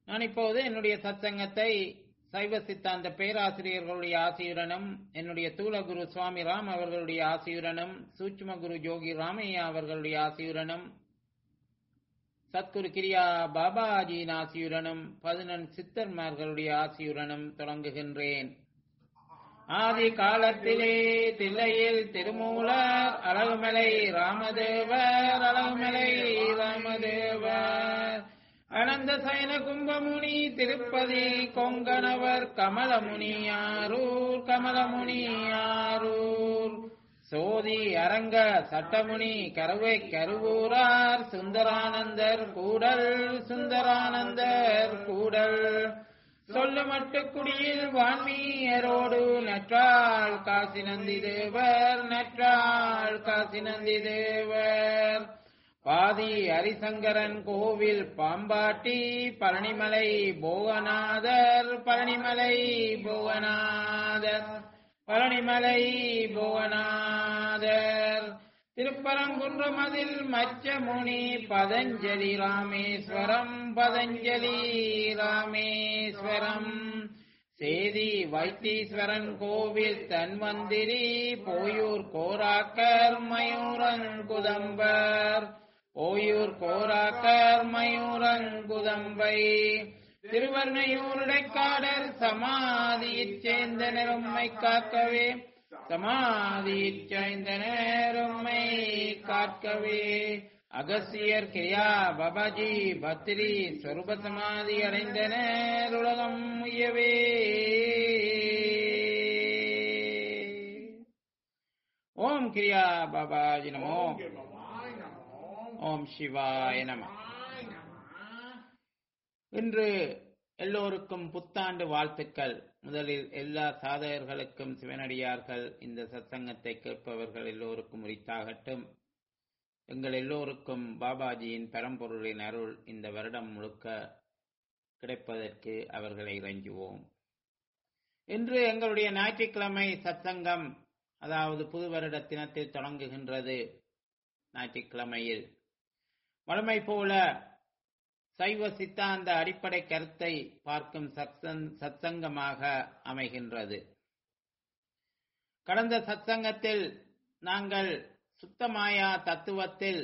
நான் இப்போது என்னுடைய சத்சங்கத்தை சைவ சித்தாந்த பேராசிரியர்களுடைய ஆசியுடனும் என்னுடைய தூலகுரு சுவாமி ராம் அவர்களுடைய ஆசியுடனும் சூட்சும குரு ஜோகி ராமையா அவர்களுடைய ஆசியுடனும் சத்குரு கிரியா பாபாஜியின் ஆசியுடனும் பதினெண் சித்தர்மார்களுடைய ஆசியுடனும் தொடங்குகின்றேன் ஆதி காலத்திலே தில்லையில் திருமூலர் அழகுமலை ராமதேவர் அழகுமலை ராமதேவர் அனந்த சயன கும்பமுனி திருப்பதி கொங்கணவர் கமலமுனியாரூர் கமலமுனியாரூர் சோதி அரங்க சட்டமுனி கருவை கருவூரார் சுந்தரானந்தர் கூடல் சுந்தரானந்தர் கூடல் சொல்லு மட்டுக்குடியில் வான்மீயரோடு நற்றாள் காசி நந்தி தேவர் நற்றாள் காசி நந்தி தேவர் பாதி ஹரிசங்கரன் கோவில் பாம்பாட்டி பழனிமலை போகநாதர் பழனிமலை போகநாதர் பழனிமலை புவனாதர் திருப்பரங்குன்றமதில் மச்சமுனி பதஞ்சலி ராமேஸ்வரம் பதஞ்சலி ராமேஸ்வரம் சேதி வைத்தீஸ்வரன் கோவில் தன்வந்திரி போயூர் கோராக்கர் மயூரங்குதம்பர் ஓயூர் கோராக்கர் மயூரங்குதம்பை திருவர்ணையூருடைக்காடர் சமாதியைச் சேர்ந்த நெரும்மை காக்கவே சமாதியைச் சேர்ந்த நேரும்மை காக்கவே அகசியர் கிரியா பாபாஜி பத்ரி சொருப சமாதி அடைந்தனர் உலகம் உயவே ஓம் கிரியா பாபாஜி நமோ ஓம் சிவாய நம இன்று எல்லோருக்கும் புத்தாண்டு வாழ்த்துக்கள் முதலில் எல்லா சாதகர்களுக்கும் சிவனடியார்கள் இந்த சத்சங்கத்தை கேட்பவர்கள் எல்லோருக்கும் உரித்தாகட்டும் எங்கள் எல்லோருக்கும் பாபாஜியின் பரம்பொருளின் அருள் இந்த வருடம் முழுக்க கிடைப்பதற்கு அவர்களை இறங்குவோம் இன்று எங்களுடைய ஞாயிற்றுக்கிழமை சத்சங்கம் அதாவது புது வருட தினத்தில் தொடங்குகின்றது ஞாயிற்றுக்கிழமையில் வழமை போல சைவ சித்தாந்த அடிப்படை கருத்தை பார்க்கும் சத்சங்கமாக அமைகின்றது கடந்த சத்சங்கத்தில் நாங்கள் சுத்தமாயா தத்துவத்தில்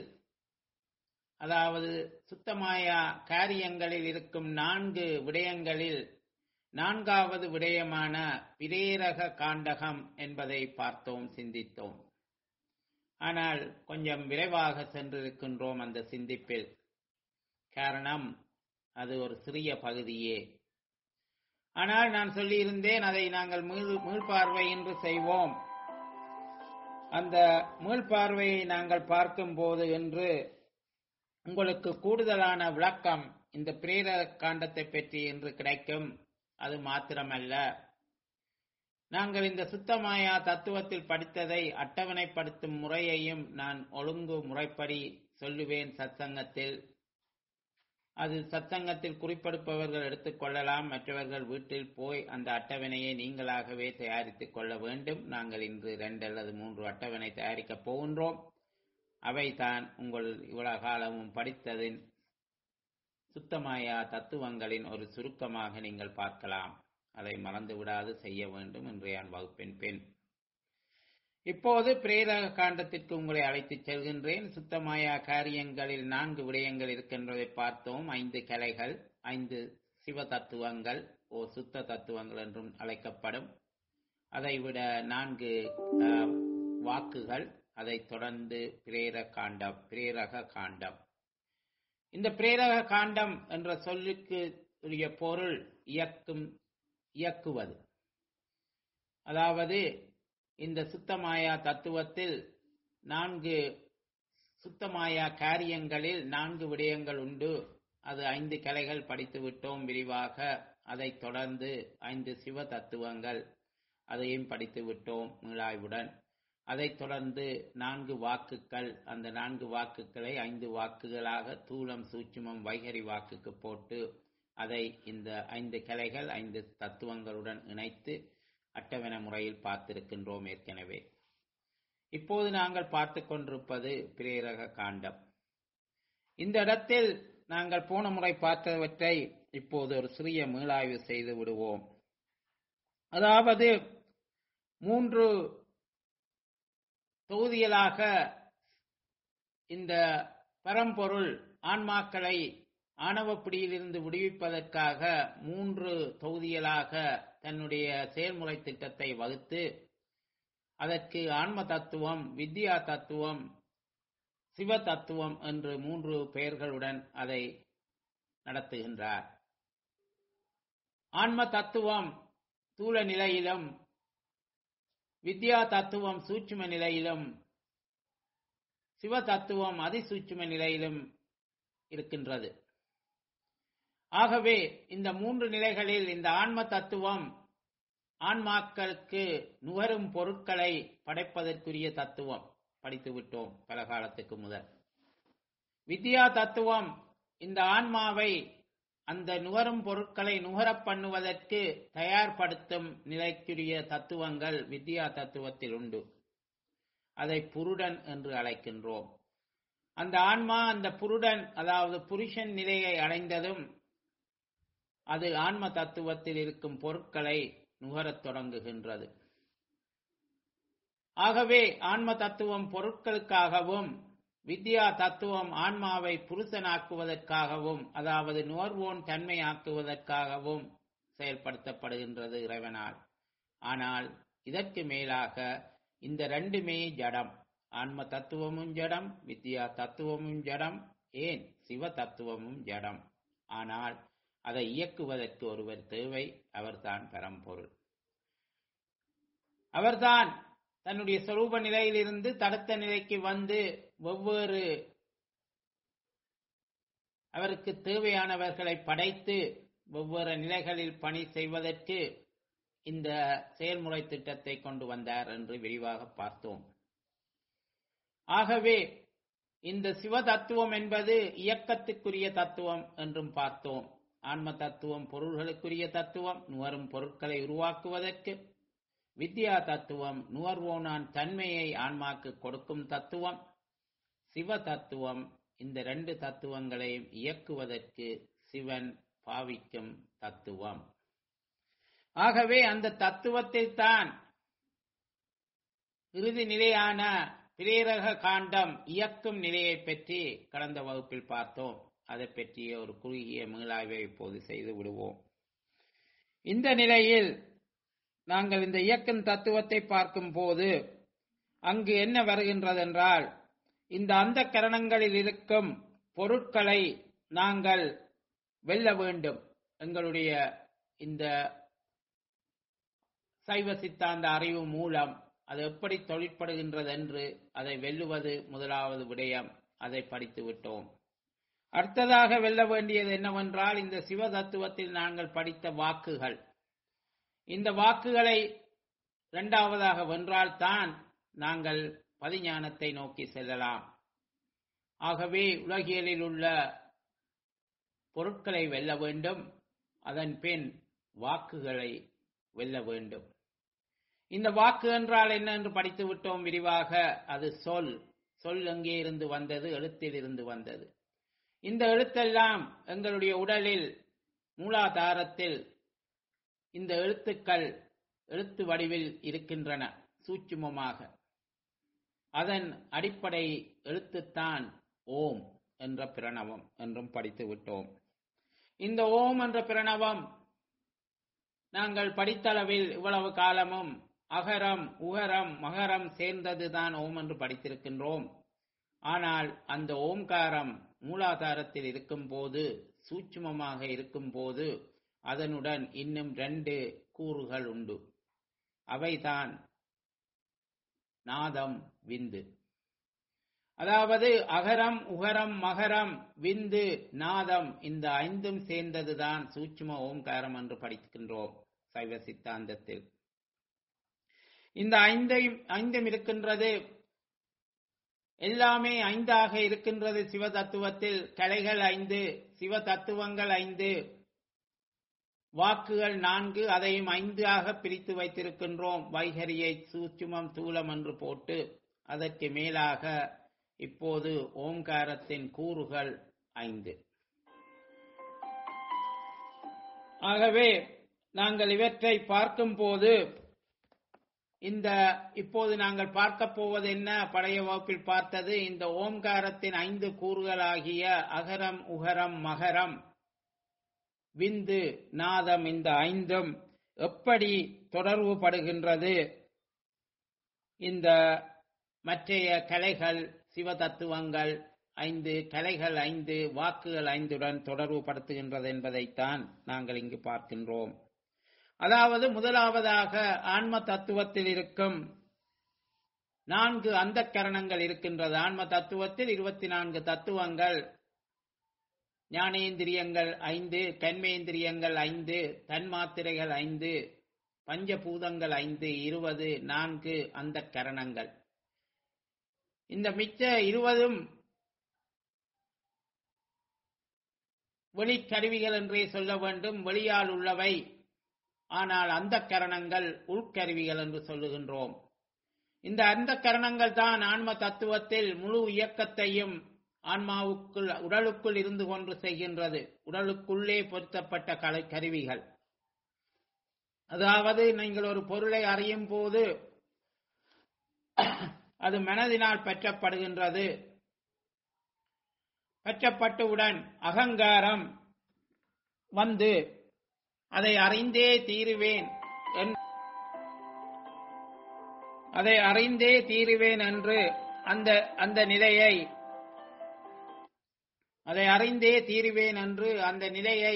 அதாவது சுத்தமாயா காரியங்களில் இருக்கும் நான்கு விடயங்களில் நான்காவது விடயமான பிரேரக காண்டகம் என்பதை பார்த்தோம் சிந்தித்தோம் ஆனால் கொஞ்சம் விரைவாக சென்றிருக்கின்றோம் அந்த சிந்திப்பில் காரணம் அது ஒரு சிறிய பகுதியே ஆனால் நான் சொல்லியிருந்தேன் அதை நாங்கள் மீள் மீள்பார்வை என்று செய்வோம் அந்த மீள்பார்வையை நாங்கள் பார்க்கும் போது என்று உங்களுக்கு கூடுதலான விளக்கம் இந்த பிரேர காண்டத்தை பற்றி என்று கிடைக்கும் அது மாத்திரமல்ல நாங்கள் இந்த சுத்தமாயா தத்துவத்தில் படித்ததை அட்டவணைப்படுத்தும் முறையையும் நான் ஒழுங்கு முறைப்படி சொல்லுவேன் சத்சங்கத்தில் அது சத்சங்கத்தில் குறிப்பெடுப்பவர்கள் எடுத்துக்கொள்ளலாம் மற்றவர்கள் வீட்டில் போய் அந்த அட்டவணையை நீங்களாகவே தயாரித்துக் கொள்ள வேண்டும் நாங்கள் இன்று இரண்டு அல்லது மூன்று அட்டவணை தயாரிக்கப் போகின்றோம் அவைதான் உங்கள் இவ்வளவு காலமும் படித்ததின் சுத்தமாயா தத்துவங்களின் ஒரு சுருக்கமாக நீங்கள் பார்க்கலாம் அதை மறந்து விடாது செய்ய வேண்டும் இன்றைய வகுப்பின் பெண் இப்போது பிரேரக காண்டத்திற்கு உங்களை அழைத்துச் செல்கின்றேன் சுத்தமாயா காரியங்களில் நான்கு விடயங்கள் இருக்கின்றதை பார்த்தோம் ஐந்து கலைகள் ஐந்து சிவ தத்துவங்கள் ஓ சுத்த தத்துவங்கள் என்றும் அழைக்கப்படும் அதைவிட நான்கு வாக்குகள் அதைத் தொடர்ந்து பிரேர காண்டம் பிரேரக காண்டம் இந்த பிரேரக காண்டம் என்ற சொல்லுக்கு உரிய பொருள் இயக்கும் இயக்குவது அதாவது இந்த சுத்தமாயா தத்துவத்தில் நான்கு சுத்தமாயா காரியங்களில் நான்கு விடயங்கள் உண்டு அது ஐந்து கலைகள் படித்து விட்டோம் விரிவாக அதைத் தொடர்ந்து ஐந்து சிவ தத்துவங்கள் அதையும் படித்து விட்டோம் மீளாய்வுடன் அதைத் தொடர்ந்து நான்கு வாக்குகள் அந்த நான்கு வாக்குகளை ஐந்து வாக்குகளாக தூளம் சூட்சுமம் வைகரி வாக்குக்கு போட்டு அதை இந்த ஐந்து கலைகள் ஐந்து தத்துவங்களுடன் இணைத்து அட்டவணை முறையில் பார்த்திருக்கின்றோம் ஏற்கனவே இப்போது நாங்கள் பார்த்து கொண்டிருப்பது பிரேரக காண்டம் இந்த இடத்தில் நாங்கள் போன முறை பார்த்தவற்றை இப்போது ஒரு சிறிய மீளாய்வு செய்து விடுவோம் அதாவது மூன்று தொகுதிகளாக இந்த பரம்பொருள் ஆன்மாக்களை ஆணவப்பிடியிலிருந்து விடுவிப்பதற்காக மூன்று தொகுதிகளாக தன்னுடைய செயல்முறை திட்டத்தை வகுத்து அதற்கு ஆன்ம தத்துவம் வித்யா தத்துவம் சிவ தத்துவம் என்று மூன்று பெயர்களுடன் அதை நடத்துகின்றார் ஆன்ம தத்துவம் தூள நிலையிலும் வித்யா தத்துவம் சூட்சும நிலையிலும் சிவ தத்துவம் அதிசூட்சும நிலையிலும் இருக்கின்றது ஆகவே இந்த மூன்று நிலைகளில் இந்த ஆன்ம தத்துவம் ஆன்மாக்களுக்கு நுகரும் பொருட்களை படைப்பதற்குரிய தத்துவம் படித்து விட்டோம் பல காலத்துக்கு முதல் வித்யா தத்துவம் இந்த ஆன்மாவை அந்த நுகரும் பொருட்களை நுகரப் பண்ணுவதற்கு தயார்படுத்தும் நிலைக்குரிய தத்துவங்கள் வித்யா தத்துவத்தில் உண்டு அதை புருடன் என்று அழைக்கின்றோம் அந்த ஆன்மா அந்த புருடன் அதாவது புருஷன் நிலையை அடைந்ததும் அது ஆன்ம தத்துவத்தில் இருக்கும் பொருட்களை நுகரத் தொடங்குகின்றது ஆகவே ஆன்ம தத்துவம் பொருட்களுக்காகவும் வித்யா தத்துவம் ஆன்மாவை புருஷனாக்குவதற்காகவும் அதாவது நுகர்வோன் தன்மையாக்குவதற்காகவும் செயல்படுத்தப்படுகின்றது இறைவனால் ஆனால் இதற்கு மேலாக இந்த ரெண்டுமே ஜடம் ஆன்ம தத்துவமும் ஜடம் வித்யா தத்துவமும் ஜடம் ஏன் சிவ தத்துவமும் ஜடம் ஆனால் அதை இயக்குவதற்கு ஒருவர் தேவை அவர்தான் பரம்பொருள் அவர்தான் தன்னுடைய சொரூப நிலையிலிருந்து தடுத்த நிலைக்கு வந்து வெவ்வேறு அவருக்கு தேவையானவர்களை படைத்து வெவ்வேறு நிலைகளில் பணி செய்வதற்கு இந்த செயல்முறை திட்டத்தை கொண்டு வந்தார் என்று விரிவாக பார்த்தோம் ஆகவே இந்த சிவ தத்துவம் என்பது இயக்கத்துக்குரிய தத்துவம் என்றும் பார்த்தோம் ஆன்ம தத்துவம் பொருள்களுக்குரிய தத்துவம் நுகரும் பொருட்களை உருவாக்குவதற்கு வித்யா தத்துவம் நுகர்வோனான் தன்மையை ஆன்மாக்கு கொடுக்கும் தத்துவம் சிவ தத்துவம் இந்த ரெண்டு தத்துவங்களையும் இயக்குவதற்கு சிவன் பாவிக்கும் தத்துவம் ஆகவே அந்த தத்துவத்தில் தான் இறுதி நிலையான பிரேரக காண்டம் இயக்கும் நிலையை பற்றி கடந்த வகுப்பில் பார்த்தோம் அதை பற்றிய ஒரு குறுகிய மீளாய்வை இப்போது செய்து விடுவோம் இந்த நிலையில் நாங்கள் இந்த இயக்கும் தத்துவத்தை பார்க்கும் போது அங்கு என்ன வருகின்றதென்றால் இந்த அந்த கரணங்களில் இருக்கும் பொருட்களை நாங்கள் வெல்ல வேண்டும் எங்களுடைய இந்த சைவ சித்தாந்த அறிவு மூலம் அது எப்படி தொழிற்படுகின்றது என்று அதை வெல்லுவது முதலாவது விடயம் அதை படித்து விட்டோம் அடுத்ததாக வெல்ல வேண்டியது என்னவென்றால் இந்த சிவ தத்துவத்தில் நாங்கள் படித்த வாக்குகள் இந்த வாக்குகளை இரண்டாவதாக வென்றால்தான் நாங்கள் பதிஞானத்தை நோக்கி செல்லலாம் ஆகவே உலகியலில் உள்ள பொருட்களை வெல்ல வேண்டும் அதன் பின் வாக்குகளை வெல்ல வேண்டும் இந்த வாக்கு என்றால் என்ன என்று படித்து விட்டோம் விரிவாக அது சொல் சொல் எங்கே இருந்து வந்தது எழுத்தில் இருந்து வந்தது இந்த எழுத்தெல்லாம் எங்களுடைய உடலில் மூலாதாரத்தில் இந்த எழுத்துக்கள் எழுத்து வடிவில் இருக்கின்றன சூட்சுமமாக அதன் அடிப்படை எழுத்துத்தான் ஓம் என்ற பிரணவம் என்றும் படித்து விட்டோம் இந்த ஓம் என்ற பிரணவம் நாங்கள் படித்தளவில் இவ்வளவு காலமும் அகரம் உகரம் மகரம் சேர்ந்ததுதான் ஓம் என்று படித்திருக்கின்றோம் ஆனால் அந்த ஓம்காரம் மூலாதாரத்தில் இருக்கும் போது சூட்சுமமாக இருக்கும் போது அதனுடன் இன்னும் ரெண்டு கூறுகள் உண்டு அவைதான் நாதம் விந்து அதாவது அகரம் உகரம் மகரம் விந்து நாதம் இந்த ஐந்தும் சேர்ந்ததுதான் சூட்சும ஓம்காரம் என்று படிக்கின்றோம் சைவ சித்தாந்தத்தில் இந்த ஐந்தையும் ஐந்தும் இருக்கின்றது எல்லாமே ஐந்தாக இருக்கின்றது சிவ தத்துவத்தில் கலைகள் ஐந்து சிவ தத்துவங்கள் ஐந்து வாக்குகள் நான்கு அதையும் ஐந்தாக பிரித்து வைத்திருக்கின்றோம் வைகரியை சூட்சுமம் தூலம் என்று போட்டு அதற்கு மேலாக இப்போது ஓம்காரத்தின் கூறுகள் ஐந்து ஆகவே நாங்கள் இவற்றை பார்க்கும்போது இந்த இப்போது நாங்கள் பார்க்க போவது என்ன பழைய வகுப்பில் பார்த்தது இந்த ஓம்காரத்தின் ஐந்து கூறுகளாகிய அகரம் உகரம் மகரம் விந்து நாதம் இந்த ஐந்தும் எப்படி தொடர்பு படுகின்றது இந்த மற்றைய கலைகள் சிவதத்துவங்கள் ஐந்து கலைகள் ஐந்து வாக்குகள் ஐந்துடன் தொடர்பு படுத்துகின்றது என்பதைத்தான் நாங்கள் இங்கு பார்க்கின்றோம் அதாவது முதலாவதாக ஆன்ம தத்துவத்தில் இருக்கும் நான்கு அந்த கரணங்கள் இருக்கின்றது ஆன்ம தத்துவத்தில் இருபத்தி நான்கு தத்துவங்கள் ஞானேந்திரியங்கள் ஐந்து கண்மேந்திரியங்கள் ஐந்து தன்மாத்திரைகள் ஐந்து பஞ்சபூதங்கள் ஐந்து இருபது நான்கு அந்த கரணங்கள் இந்த மிச்ச இருவதும் வெளிக்கருவிகள் என்றே சொல்ல வேண்டும் வெளியால் உள்ளவை ஆனால் அந்த கரணங்கள் உள்கருவிகள் என்று சொல்லுகின்றோம் இந்த அந்த கரணங்கள் தான் ஆன்ம தத்துவத்தில் முழு இயக்கத்தையும் ஆன்மாவுக்குள் உடலுக்குள் இருந்து கொண்டு செய்கின்றது உடலுக்குள்ளே பொருத்தப்பட்ட கலை கருவிகள் அதாவது நீங்கள் ஒரு பொருளை அறியும் போது அது மனதினால் பெற்றப்படுகின்றது பெற்றப்பட்டவுடன் அகங்காரம் வந்து அதை அறிந்தே தீருவேன் அதை அறிந்தே தீருவேன் என்று அந்த அந்த நிலையை அதை அறிந்தே தீருவேன் என்று அந்த நிலையை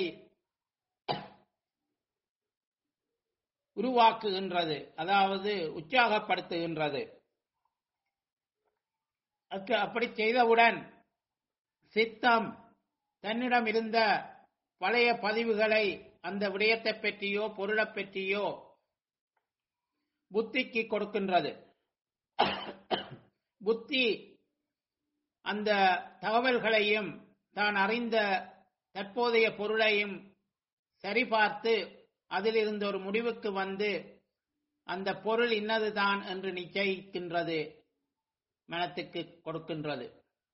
உருவாக்குகின்றது அதாவது உற்சாகப்படுத்துகின்றது அப்படி செய்தவுடன் சித்தம் தன்னிடம் இருந்த பழைய பதிவுகளை அந்த விடயத்தை பற்றியோ பொருளை பற்றியோ புத்திக்கு கொடுக்கின்றது புத்தி அந்த தகவல்களையும் தான் அறிந்த தற்போதைய பொருளையும் சரிபார்த்து அதிலிருந்து ஒரு முடிவுக்கு வந்து அந்த பொருள் இன்னதுதான் என்று நிச்சயிக்கின்றது மனத்துக்கு கொடுக்கின்றது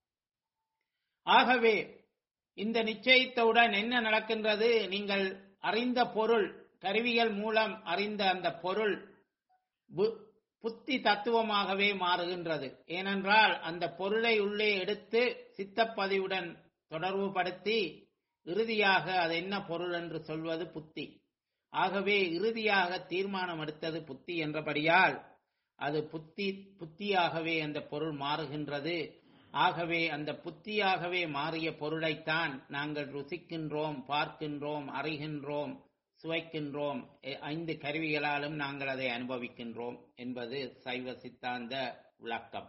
ஆகவே இந்த நிச்சயித்தவுடன் என்ன நடக்கின்றது நீங்கள் அறிந்த பொருள் கருவிகள் மூலம் அறிந்த அந்த பொருள் புத்தி தத்துவமாகவே மாறுகின்றது ஏனென்றால் அந்த பொருளை உள்ளே எடுத்து சித்தப்பதிவுடன் தொடர்பு படுத்தி இறுதியாக அது என்ன பொருள் என்று சொல்வது புத்தி ஆகவே இறுதியாக தீர்மானம் எடுத்தது புத்தி என்றபடியால் அது புத்தி புத்தியாகவே அந்த பொருள் மாறுகின்றது ஆகவே அந்த புத்தியாகவே மாறிய பொருளைத்தான் நாங்கள் ருசிக்கின்றோம் பார்க்கின்றோம் அறிகின்றோம் சுவைக்கின்றோம் ஐந்து கருவிகளாலும் நாங்கள் அதை அனுபவிக்கின்றோம் என்பது சைவ சித்தாந்த விளக்கம்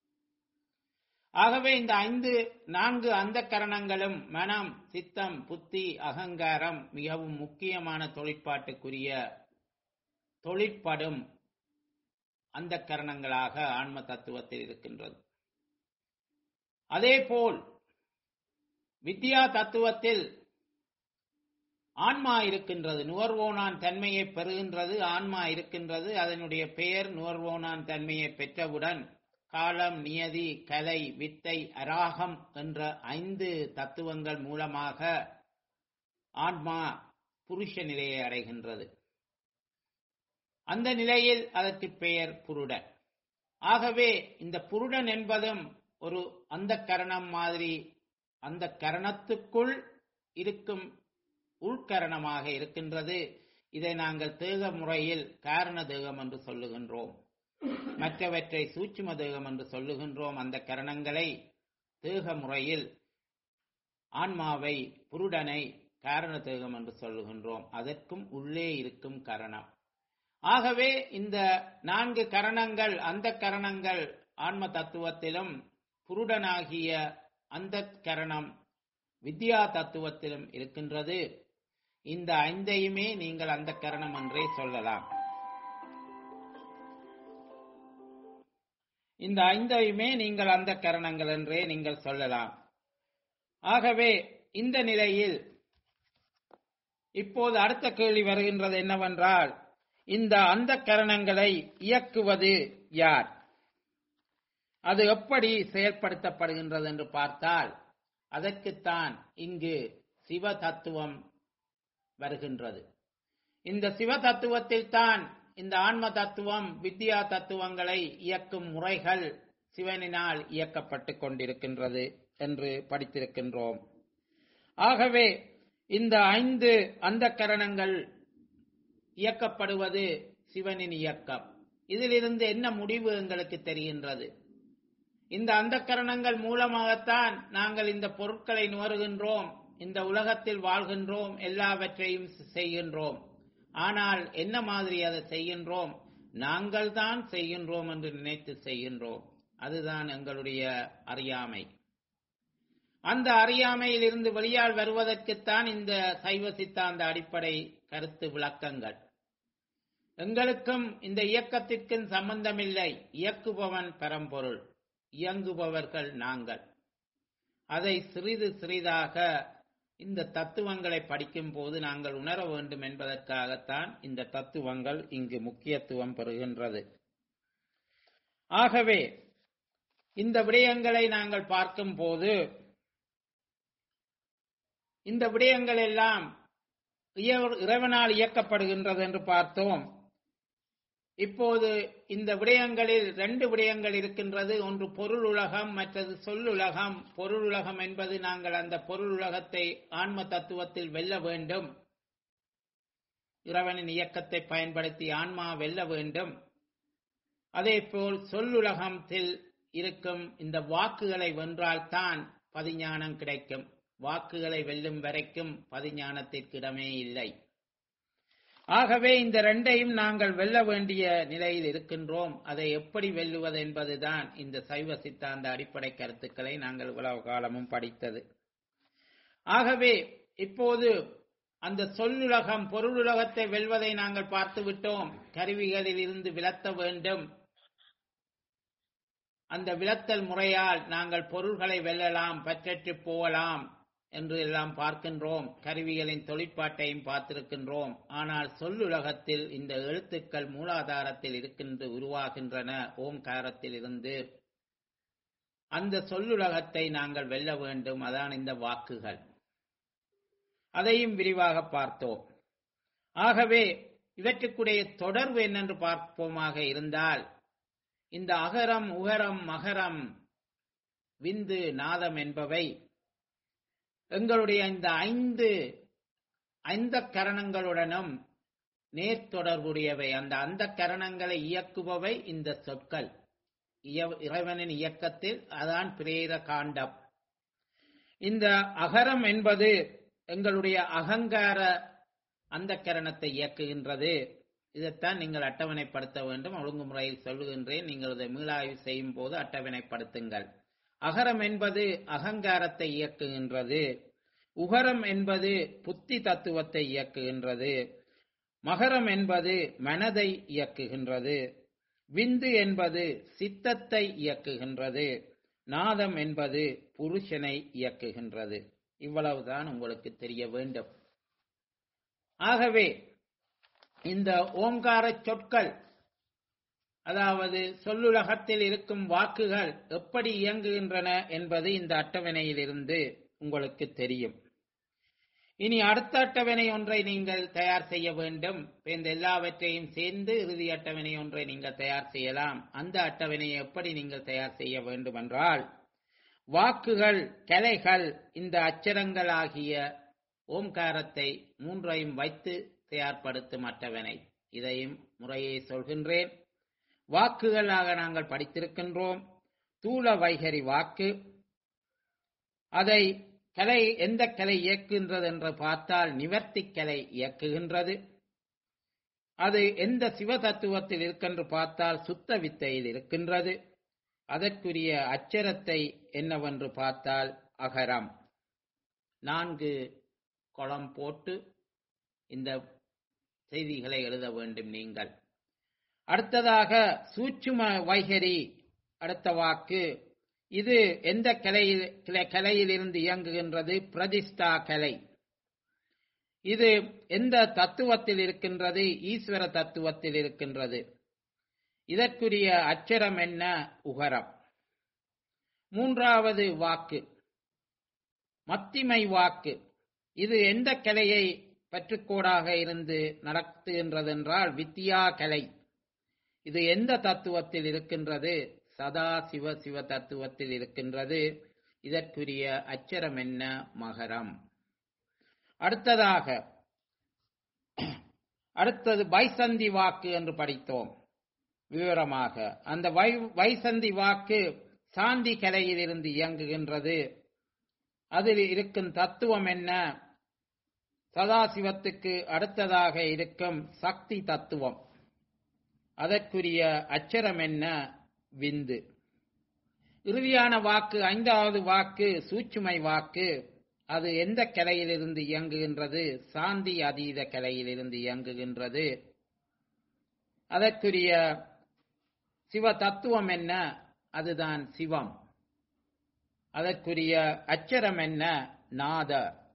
ஆகவே இந்த ஐந்து நான்கு அந்த கரணங்களும் மனம் சித்தம் புத்தி அகங்காரம் மிகவும் முக்கியமான தொழிற்பாட்டுக்குரிய தொழிற்படும் அந்த கரணங்களாக ஆன்ம தத்துவத்தில் இருக்கின்றது அதேபோல் வித்யா தத்துவத்தில் ஆன்மா இருக்கின்றது நுகர்வோனான் தன்மையை பெறுகின்றது ஆன்மா இருக்கின்றது அதனுடைய பெயர் நுகர்வோனான் தன்மையை பெற்றவுடன் காலம் நியதி கலை வித்தை அராகம் என்ற ஐந்து தத்துவங்கள் மூலமாக ஆன்மா புருஷ நிலையை அடைகின்றது அந்த நிலையில் அதற்கு பெயர் புருடன் ஆகவே இந்த புருடன் என்பதும் ஒரு அந்த கரணம் மாதிரி அந்த கரணத்துக்குள் இருக்கும் உள்கரணமாக இருக்கின்றது இதை நாங்கள் தேக முறையில் காரண தேகம் என்று சொல்லுகின்றோம் மற்றவற்றை சூட்சும தேகம் என்று சொல்லுகின்றோம் அந்த கரணங்களை தேக முறையில் ஆன்மாவை புருடனை காரண தேகம் என்று சொல்லுகின்றோம் அதற்கும் உள்ளே இருக்கும் கரணம் ஆகவே இந்த நான்கு கரணங்கள் அந்த கரணங்கள் ஆன்ம தத்துவத்திலும் புருடனாகிய அந்த கரணம் வித்யா தத்துவத்திலும் இருக்கின்றது இந்த ஐந்தையுமே நீங்கள் அந்த கரணம் என்றே சொல்லலாம் இந்த ஐந்தையுமே நீங்கள் அந்த கரணங்கள் என்றே நீங்கள் சொல்லலாம் ஆகவே இந்த நிலையில் இப்போது அடுத்த கேள்வி வருகின்றது என்னவென்றால் இந்த அந்த கரணங்களை இயக்குவது யார் அது எப்படி செயல்படுத்தப்படுகின்றது என்று பார்த்தால் அதற்குத்தான் இங்கு சிவ தத்துவம் வருகின்றது இந்த சிவ தத்துவத்தில் தான் இந்த ஆன்ம தத்துவம் வித்யா தத்துவங்களை இயக்கும் முறைகள் சிவனினால் இயக்கப்பட்டு கொண்டிருக்கின்றது என்று படித்திருக்கின்றோம் ஆகவே இந்த ஐந்து அந்த கரணங்கள் இயக்கப்படுவது சிவனின் இயக்கம் இதிலிருந்து என்ன முடிவு எங்களுக்கு தெரிகின்றது இந்த அந்த கரணங்கள் மூலமாகத்தான் நாங்கள் இந்த பொருட்களை நுகருகின்றோம் இந்த உலகத்தில் வாழ்கின்றோம் எல்லாவற்றையும் செய்கின்றோம் ஆனால் என்ன மாதிரி அதை செய்கின்றோம் நாங்கள் தான் செய்கின்றோம் என்று நினைத்து செய்கின்றோம் அதுதான் எங்களுடைய அறியாமை அந்த அறியாமையில் இருந்து வெளியால் வருவதற்குத்தான் இந்த சைவ சித்தாந்த அடிப்படை கருத்து விளக்கங்கள் எங்களுக்கும் இந்த இயக்கத்திற்கும் சம்பந்தமில்லை இயக்குபவன் பரம்பொருள் இயங்குபவர்கள் நாங்கள் அதை சிறிது சிறிதாக இந்த தத்துவங்களை படிக்கும் போது நாங்கள் உணர வேண்டும் என்பதற்காகத்தான் இந்த தத்துவங்கள் இங்கு முக்கியத்துவம் பெறுகின்றது ஆகவே இந்த விடயங்களை நாங்கள் பார்க்கும் போது இந்த விடயங்கள் எல்லாம் இறைவனால் இயக்கப்படுகின்றது என்று பார்த்தோம் இப்போது இந்த விடயங்களில் ரெண்டு விடயங்கள் இருக்கின்றது ஒன்று பொருள் உலகம் மற்றது சொல்லுலகம் பொருள் உலகம் என்பது நாங்கள் அந்த பொருள் உலகத்தை ஆன்ம தத்துவத்தில் வெல்ல வேண்டும் இறைவனின் இயக்கத்தை பயன்படுத்தி ஆன்மா வெல்ல வேண்டும் அதே போல் சொல்லுலகத்தில் இருக்கும் இந்த வாக்குகளை வென்றால்தான் பதிஞானம் கிடைக்கும் வாக்குகளை வெல்லும் வரைக்கும் பதிஞானத்திற்கு இடமே இல்லை ஆகவே இந்த ரெண்டையும் நாங்கள் வெல்ல வேண்டிய நிலையில் இருக்கின்றோம் அதை எப்படி வெல்லுவது என்பதுதான் இந்த சைவ சித்தாந்த அடிப்படை கருத்துக்களை நாங்கள் இவ்வளவு காலமும் படித்தது ஆகவே இப்போது அந்த சொல்லுலகம் பொருளுலகத்தை வெல்வதை நாங்கள் பார்த்து விட்டோம் கருவிகளில் இருந்து விலத்த வேண்டும் அந்த விலத்தல் முறையால் நாங்கள் பொருள்களை வெல்லலாம் பற்றற்று போகலாம் என்று எல்லாம் பார்க்கின்றோம் கருவிகளின் தொழிற்பாட்டையும் பார்த்திருக்கின்றோம் ஆனால் சொல்லுலகத்தில் இந்த எழுத்துக்கள் மூலாதாரத்தில் இருக்கின்ற உருவாகின்றன ஓம்காரத்தில் இருந்து அந்த சொல்லுலகத்தை நாங்கள் வெல்ல வேண்டும் அதான் இந்த வாக்குகள் அதையும் விரிவாக பார்த்தோம் ஆகவே இவற்றுக்குடைய தொடர்பு என்னென்று பார்ப்போமாக இருந்தால் இந்த அகரம் உகரம் மகரம் விந்து நாதம் என்பவை எங்களுடைய இந்த ஐந்து ஐந்த கரணங்களுடனும் நேர்தொடர்புடையவை அந்த அந்த கரணங்களை இயக்குபவை இந்த சொற்கள் இறைவனின் இயக்கத்தில் அதான் பிரேர காண்டம் இந்த அகரம் என்பது எங்களுடைய அகங்கார அந்த கரணத்தை இயக்குகின்றது இதைத்தான் நீங்கள் அட்டவணைப்படுத்த வேண்டும் ஒழுங்குமுறையில் சொல்லுகின்றேன் நீங்கள் இதை மீளாய்வு செய்யும் போது அட்டவணைப்படுத்துங்கள் அகரம் என்பது அகங்காரத்தை இயக்குகின்றது உகரம் என்பது புத்தி தத்துவத்தை இயக்குகின்றது மகரம் என்பது மனதை இயக்குகின்றது விந்து என்பது சித்தத்தை இயக்குகின்றது நாதம் என்பது புருஷனை இயக்குகின்றது இவ்வளவுதான் உங்களுக்கு தெரிய வேண்டும் ஆகவே இந்த ஓங்கார சொற்கள் அதாவது சொல்லுலகத்தில் இருக்கும் வாக்குகள் எப்படி இயங்குகின்றன என்பது இந்த அட்டவணையிலிருந்து உங்களுக்கு தெரியும் இனி அடுத்த அட்டவணை ஒன்றை நீங்கள் தயார் செய்ய வேண்டும் இந்த எல்லாவற்றையும் சேர்ந்து இறுதி அட்டவணை ஒன்றை நீங்கள் தயார் செய்யலாம் அந்த அட்டவணையை எப்படி நீங்கள் தயார் செய்ய வேண்டும் என்றால் வாக்குகள் கலைகள் இந்த அச்சரங்களாகிய ஓம்காரத்தை மூன்றையும் வைத்து தயார்படுத்தும் அட்டவணை இதையும் முறையை சொல்கின்றேன் வாக்குகளாக நாங்கள் படித்திருக்கின்றோம் தூள வைகரி வாக்கு அதை கலை எந்த கலை இயக்குகின்றது என்று பார்த்தால் நிவர்த்தி கலை இயக்குகின்றது அது எந்த சிவ தத்துவத்தில் இருக்கென்று பார்த்தால் சுத்த வித்தையில் இருக்கின்றது அதற்குரிய அச்சரத்தை என்னவென்று பார்த்தால் அகரம் நான்கு குளம் போட்டு இந்த செய்திகளை எழுத வேண்டும் நீங்கள் அடுத்ததாக சூட்சும வைகரி அடுத்த வாக்கு இது எந்த கலையில் கலையில் இருந்து இயங்குகின்றது பிரதிஷ்டா கலை இது எந்த தத்துவத்தில் இருக்கின்றது ஈஸ்வர தத்துவத்தில் இருக்கின்றது இதற்குரிய அச்சரம் என்ன உகரம் மூன்றாவது வாக்கு மத்திமை வாக்கு இது எந்த கலையை பற்றுக்கோடாக இருந்து நடத்துகின்றதென்றால் வித்யா கலை இது எந்த தத்துவத்தில் இருக்கின்றது சதா சிவ சிவ தத்துவத்தில் இருக்கின்றது இதற்குரிய அச்சரம் என்ன மகரம் அடுத்ததாக அடுத்தது வைசந்தி வாக்கு என்று படித்தோம் விவரமாக அந்த வை வைசந்தி வாக்கு சாந்தி கலையில் இருந்து இயங்குகின்றது அதில் இருக்கும் தத்துவம் என்ன சதாசிவத்துக்கு அடுத்ததாக இருக்கும் சக்தி தத்துவம் அதற்குரிய அச்சரம் என்ன விந்து இறுதியான வாக்கு ஐந்தாவது வாக்கு சூட்சுமை வாக்கு அது எந்த கலையிலிருந்து இயங்குகின்றது சாந்தி அதீத கலையிலிருந்து இயங்குகின்றது அதற்குரிய சிவ தத்துவம் என்ன அதுதான் சிவம் அதற்குரிய அச்சரம் என்ன நாத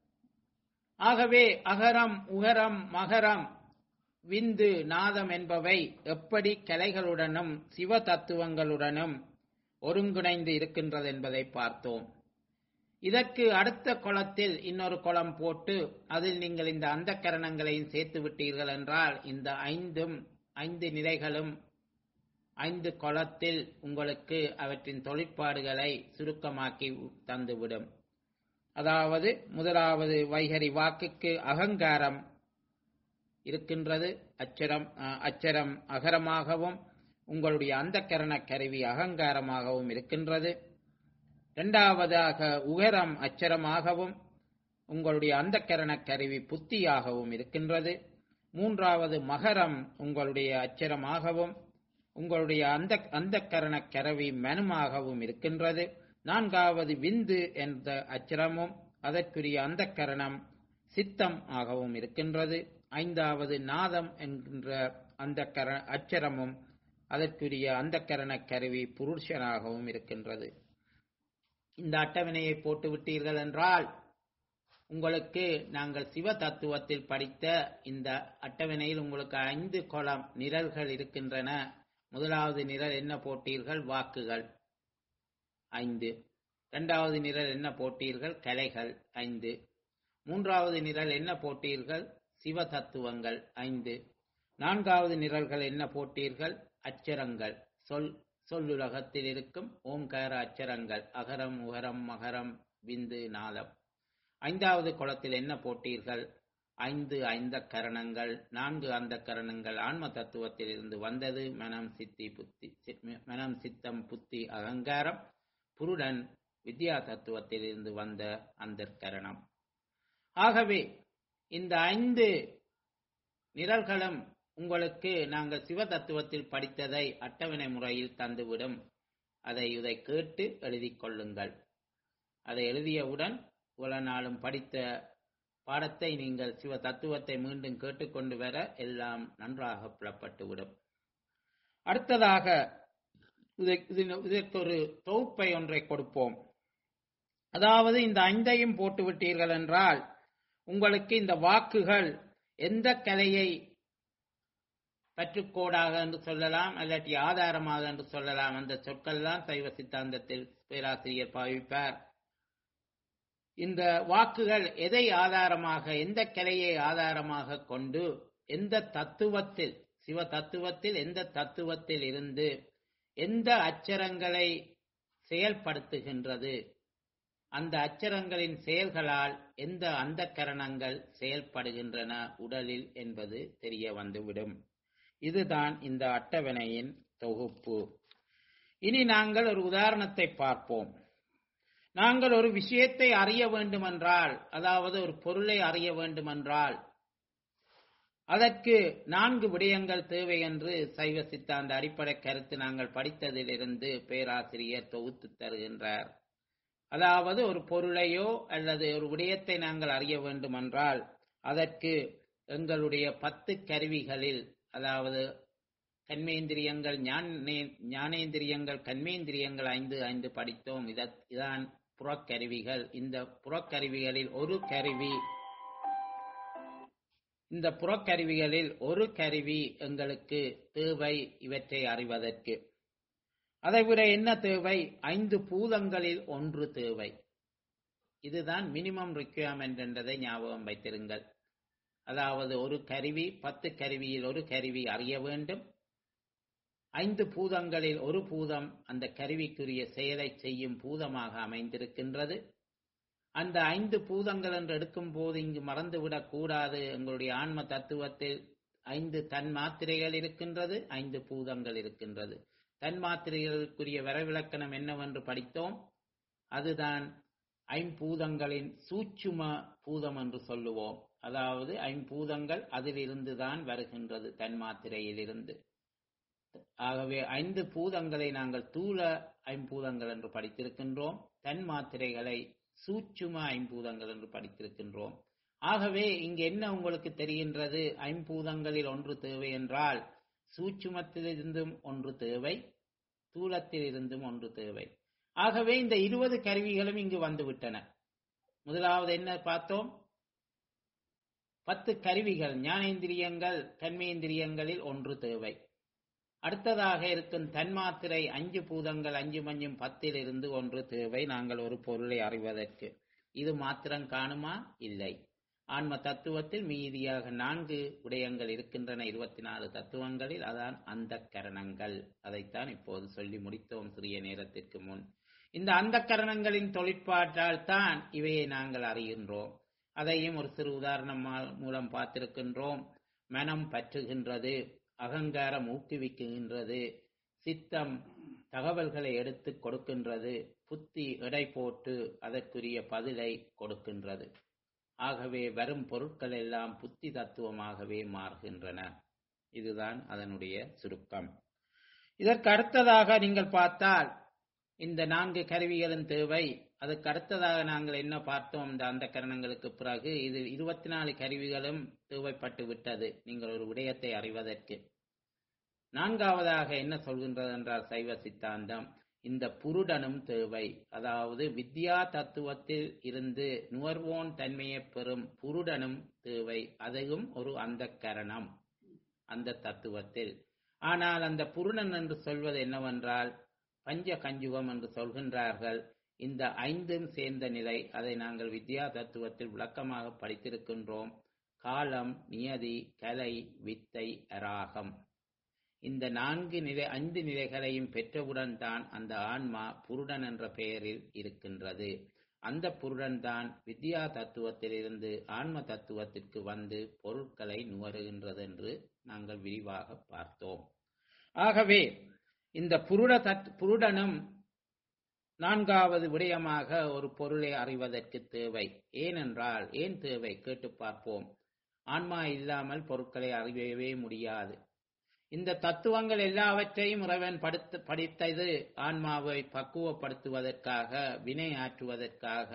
ஆகவே அகரம் உகரம் மகரம் விந்து நாதம் என்பவை எப்படி கலைகளுடனும் சிவ தத்துவங்களுடனும் ஒருங்கிணைந்து இருக்கின்றது என்பதை பார்த்தோம் இதற்கு அடுத்த குளத்தில் இன்னொரு குளம் போட்டு அதில் நீங்கள் இந்த அந்த கரணங்களையும் சேர்த்து விட்டீர்கள் என்றால் இந்த ஐந்தும் ஐந்து நிலைகளும் ஐந்து குளத்தில் உங்களுக்கு அவற்றின் தொழிற்பாடுகளை சுருக்கமாக்கி தந்துவிடும் அதாவது முதலாவது வைகரி வாக்குக்கு அகங்காரம் இருக்கின்றது அச்சரம் அச்சரம் அகரமாகவும் உங்களுடைய அந்த கரண கருவி அகங்காரமாகவும் இருக்கின்றது இரண்டாவதாக உகரம் அச்சரமாகவும் உங்களுடைய அந்த கரண கருவி புத்தியாகவும் இருக்கின்றது மூன்றாவது மகரம் உங்களுடைய அச்சரமாகவும் உங்களுடைய அந்த அந்த கரண கருவி மனுமாகவும் இருக்கின்றது நான்காவது விந்து என்ற அச்சரமும் அதற்குரிய அந்த கரணம் சித்தம் ஆகவும் இருக்கின்றது ஐந்தாவது நாதம் என்கின்ற அந்த கர அச்சரமும் அதற்குரிய அந்த கரண கருவி புருஷனாகவும் இருக்கின்றது இந்த அட்டவணையை போட்டு விட்டீர்கள் என்றால் உங்களுக்கு நாங்கள் சிவ தத்துவத்தில் படித்த இந்த அட்டவணையில் உங்களுக்கு ஐந்து குளம் நிரல்கள் இருக்கின்றன முதலாவது நிரல் என்ன போட்டீர்கள் வாக்குகள் ஐந்து இரண்டாவது நிரல் என்ன போட்டீர்கள் கலைகள் ஐந்து மூன்றாவது நிரல் என்ன போட்டீர்கள் சிவ தத்துவங்கள் ஐந்து நான்காவது நிரல்கள் என்ன போட்டீர்கள் அச்சரங்கள் சொல் சொல்லுலகத்தில் இருக்கும் ஓம்கார அச்சரங்கள் அகரம் உகரம் மகரம் விந்து நாதம் ஐந்தாவது குளத்தில் என்ன போட்டீர்கள் ஐந்து ஐந்த கரணங்கள் நான்கு அந்த கரணங்கள் ஆன்ம தத்துவத்தில் இருந்து வந்தது மனம் சித்தி புத்தி மனம் சித்தம் புத்தி அகங்காரம் புருடன் வித்யா தத்துவத்தில் இருந்து வந்த அந்த கரணம் ஆகவே இந்த ஐந்து நிரல்களும் உங்களுக்கு நாங்கள் சிவ தத்துவத்தில் படித்ததை அட்டவணை முறையில் தந்துவிடும் அதை இதை கேட்டு எழுதி கொள்ளுங்கள் அதை எழுதியவுடன் இவ்வளவு நாளும் படித்த பாடத்தை நீங்கள் சிவ தத்துவத்தை மீண்டும் கேட்டுக்கொண்டு வர எல்லாம் நன்றாக புலப்பட்டுவிடும் அடுத்ததாக இதற்கு ஒரு தொகுப்பை ஒன்றை கொடுப்போம் அதாவது இந்த ஐந்தையும் போட்டு விட்டீர்கள் என்றால் உங்களுக்கு இந்த வாக்குகள் எந்த கலையை பற்றுக்கோடாக என்று சொல்லலாம் அல்லாட்டி ஆதாரமாக என்று சொல்லலாம் அந்த சொற்கள் தான் சைவ சித்தாந்தத்தில் பேராசிரியர் பாவிப்பார் இந்த வாக்குகள் எதை ஆதாரமாக எந்த கலையை ஆதாரமாக கொண்டு எந்த தத்துவத்தில் சிவ தத்துவத்தில் எந்த தத்துவத்தில் இருந்து எந்த அச்சரங்களை செயல்படுத்துகின்றது அந்த அச்சரங்களின் செயல்களால் எந்த அந்த கரணங்கள் செயல்படுகின்றன உடலில் என்பது தெரிய வந்துவிடும் இதுதான் இந்த அட்டவணையின் தொகுப்பு இனி நாங்கள் ஒரு உதாரணத்தை பார்ப்போம் நாங்கள் ஒரு விஷயத்தை அறிய வேண்டுமென்றால் அதாவது ஒரு பொருளை அறிய வேண்டுமென்றால் அதற்கு நான்கு விடயங்கள் தேவை என்று சைவ சித்தாந்த அடிப்படை கருத்து நாங்கள் படித்ததிலிருந்து பேராசிரியர் தொகுத்து தருகின்றார் அதாவது ஒரு பொருளையோ அல்லது ஒரு விடயத்தை நாங்கள் அறிய வேண்டுமென்றால் அதற்கு எங்களுடைய பத்து கருவிகளில் அதாவது கண்மேந்திரியங்கள் ஞானேந்திரியங்கள் கண்மேந்திரியங்கள் ஐந்து ஐந்து படித்தோம் இதான் புறக்கருவிகள் இந்த புறக்கருவிகளில் ஒரு கருவி இந்த புறக்கருவிகளில் ஒரு கருவி எங்களுக்கு தேவை இவற்றை அறிவதற்கு அதைவிட என்ன தேவை ஐந்து பூதங்களில் ஒன்று தேவை இதுதான் மினிமம் ரிக்வயர்மெண்ட் என்றதை ஞாபகம் வைத்திருங்கள் அதாவது ஒரு கருவி பத்து கருவியில் ஒரு கருவி அறிய வேண்டும் ஐந்து பூதங்களில் ஒரு பூதம் அந்த கருவிக்குரிய செயலை செய்யும் பூதமாக அமைந்திருக்கின்றது அந்த ஐந்து பூதங்கள் என்று எடுக்கும் போது இங்கு மறந்துவிடக் கூடாது எங்களுடைய ஆன்ம தத்துவத்தில் ஐந்து தன்மாத்திரைகள் இருக்கின்றது ஐந்து பூதங்கள் இருக்கின்றது தன்மாத்திரைகளுக்குரிய வரவிலக்கணம் என்னவென்று படித்தோம் அதுதான் ஐம்பூதங்களின் சூட்சும பூதம் என்று சொல்லுவோம் அதாவது ஐம்பூதங்கள் அதிலிருந்து தான் வருகின்றது தன்மாத்திரையிலிருந்து ஆகவே ஐந்து பூதங்களை நாங்கள் தூள ஐம்பூதங்கள் என்று படித்திருக்கின்றோம் தன்மாத்திரைகளை சூட்சும ஐம்பூதங்கள் என்று படித்திருக்கின்றோம் ஆகவே இங்கு என்ன உங்களுக்கு தெரிகின்றது ஐம்பூதங்களில் ஒன்று தேவை என்றால் சூட்சுமத்திலிருந்தும் ஒன்று தேவை தூளத்திலிருந்தும் ஒன்று தேவை ஆகவே இந்த இருபது கருவிகளும் இங்கு வந்துவிட்டன முதலாவது என்ன பார்த்தோம் பத்து கருவிகள் ஞானேந்திரியங்கள் கண்மேந்திரியங்களில் ஒன்று தேவை அடுத்ததாக இருக்கும் தன்மாத்திரை அஞ்சு பூதங்கள் அஞ்சு மஞ்சும் பத்தில் இருந்து ஒன்று தேவை நாங்கள் ஒரு பொருளை அறிவதற்கு இது மாத்திரம் காணுமா இல்லை ஆன்ம தத்துவத்தில் மீதியாக நான்கு விடயங்கள் இருக்கின்றன இருபத்தி நாலு தத்துவங்களில் அதான் அந்த கரணங்கள் அதைத்தான் இப்போது சொல்லி முடித்தோம் சிறிய நேரத்திற்கு முன் இந்த அந்த கரணங்களின் தொழிற்பாட்டால் தான் இவையை நாங்கள் அறிகின்றோம் அதையும் ஒரு சிறு உதாரணம் மூலம் பார்த்திருக்கின்றோம் மனம் பற்றுகின்றது அகங்காரம் ஊக்குவிக்கின்றது சித்தம் தகவல்களை எடுத்து கொடுக்கின்றது புத்தி எடை போட்டு அதற்குரிய பதிலை கொடுக்கின்றது ஆகவே வரும் பொருட்கள் எல்லாம் புத்தி தத்துவமாகவே மாறுகின்றன இதுதான் அதனுடைய சுருக்கம் இதற்கு அடுத்ததாக நீங்கள் பார்த்தால் இந்த நான்கு கருவிகளின் தேவை அதுக்கு அடுத்ததாக நாங்கள் என்ன பார்த்தோம் இந்த அந்த கரணங்களுக்கு பிறகு இது இருபத்தி நாலு கருவிகளும் தேவைப்பட்டு விட்டது நீங்கள் ஒரு விடயத்தை அறிவதற்கு நான்காவதாக என்ன சொல்கின்றது என்றால் சைவ சித்தாந்தம் இந்த புருடனும் தேவை அதாவது வித்யா தத்துவத்தில் இருந்து நுகர்வோன் தன்மையை பெறும் புருடனும் தேவை அதுவும் ஒரு அந்த கரணம் அந்த தத்துவத்தில் ஆனால் அந்த புருடன் என்று சொல்வது என்னவென்றால் பஞ்ச கஞ்சுகம் என்று சொல்கின்றார்கள் இந்த ஐந்தும் சேர்ந்த நிலை அதை நாங்கள் வித்யா தத்துவத்தில் விளக்கமாக படித்திருக்கின்றோம் காலம் நியதி கலை வித்தை அராகம் இந்த நான்கு நிலை ஐந்து நிலைகளையும் பெற்றவுடன் தான் அந்த ஆன்மா புருடன் என்ற பெயரில் இருக்கின்றது அந்த புருடன் தான் வித்யா தத்துவத்திலிருந்து ஆன்ம தத்துவத்திற்கு வந்து பொருட்களை நுகருகின்றது என்று நாங்கள் விரிவாக பார்த்தோம் ஆகவே இந்த புருட தத் புருடனும் நான்காவது விடயமாக ஒரு பொருளை அறிவதற்கு தேவை ஏனென்றால் ஏன் தேவை கேட்டு பார்ப்போம் ஆன்மா இல்லாமல் பொருட்களை அறியவே முடியாது இந்த தத்துவங்கள் எல்லாவற்றையும் இறைவன் படுத்து படித்தது ஆன்மாவை பக்குவப்படுத்துவதற்காக வினை ஆற்றுவதற்காக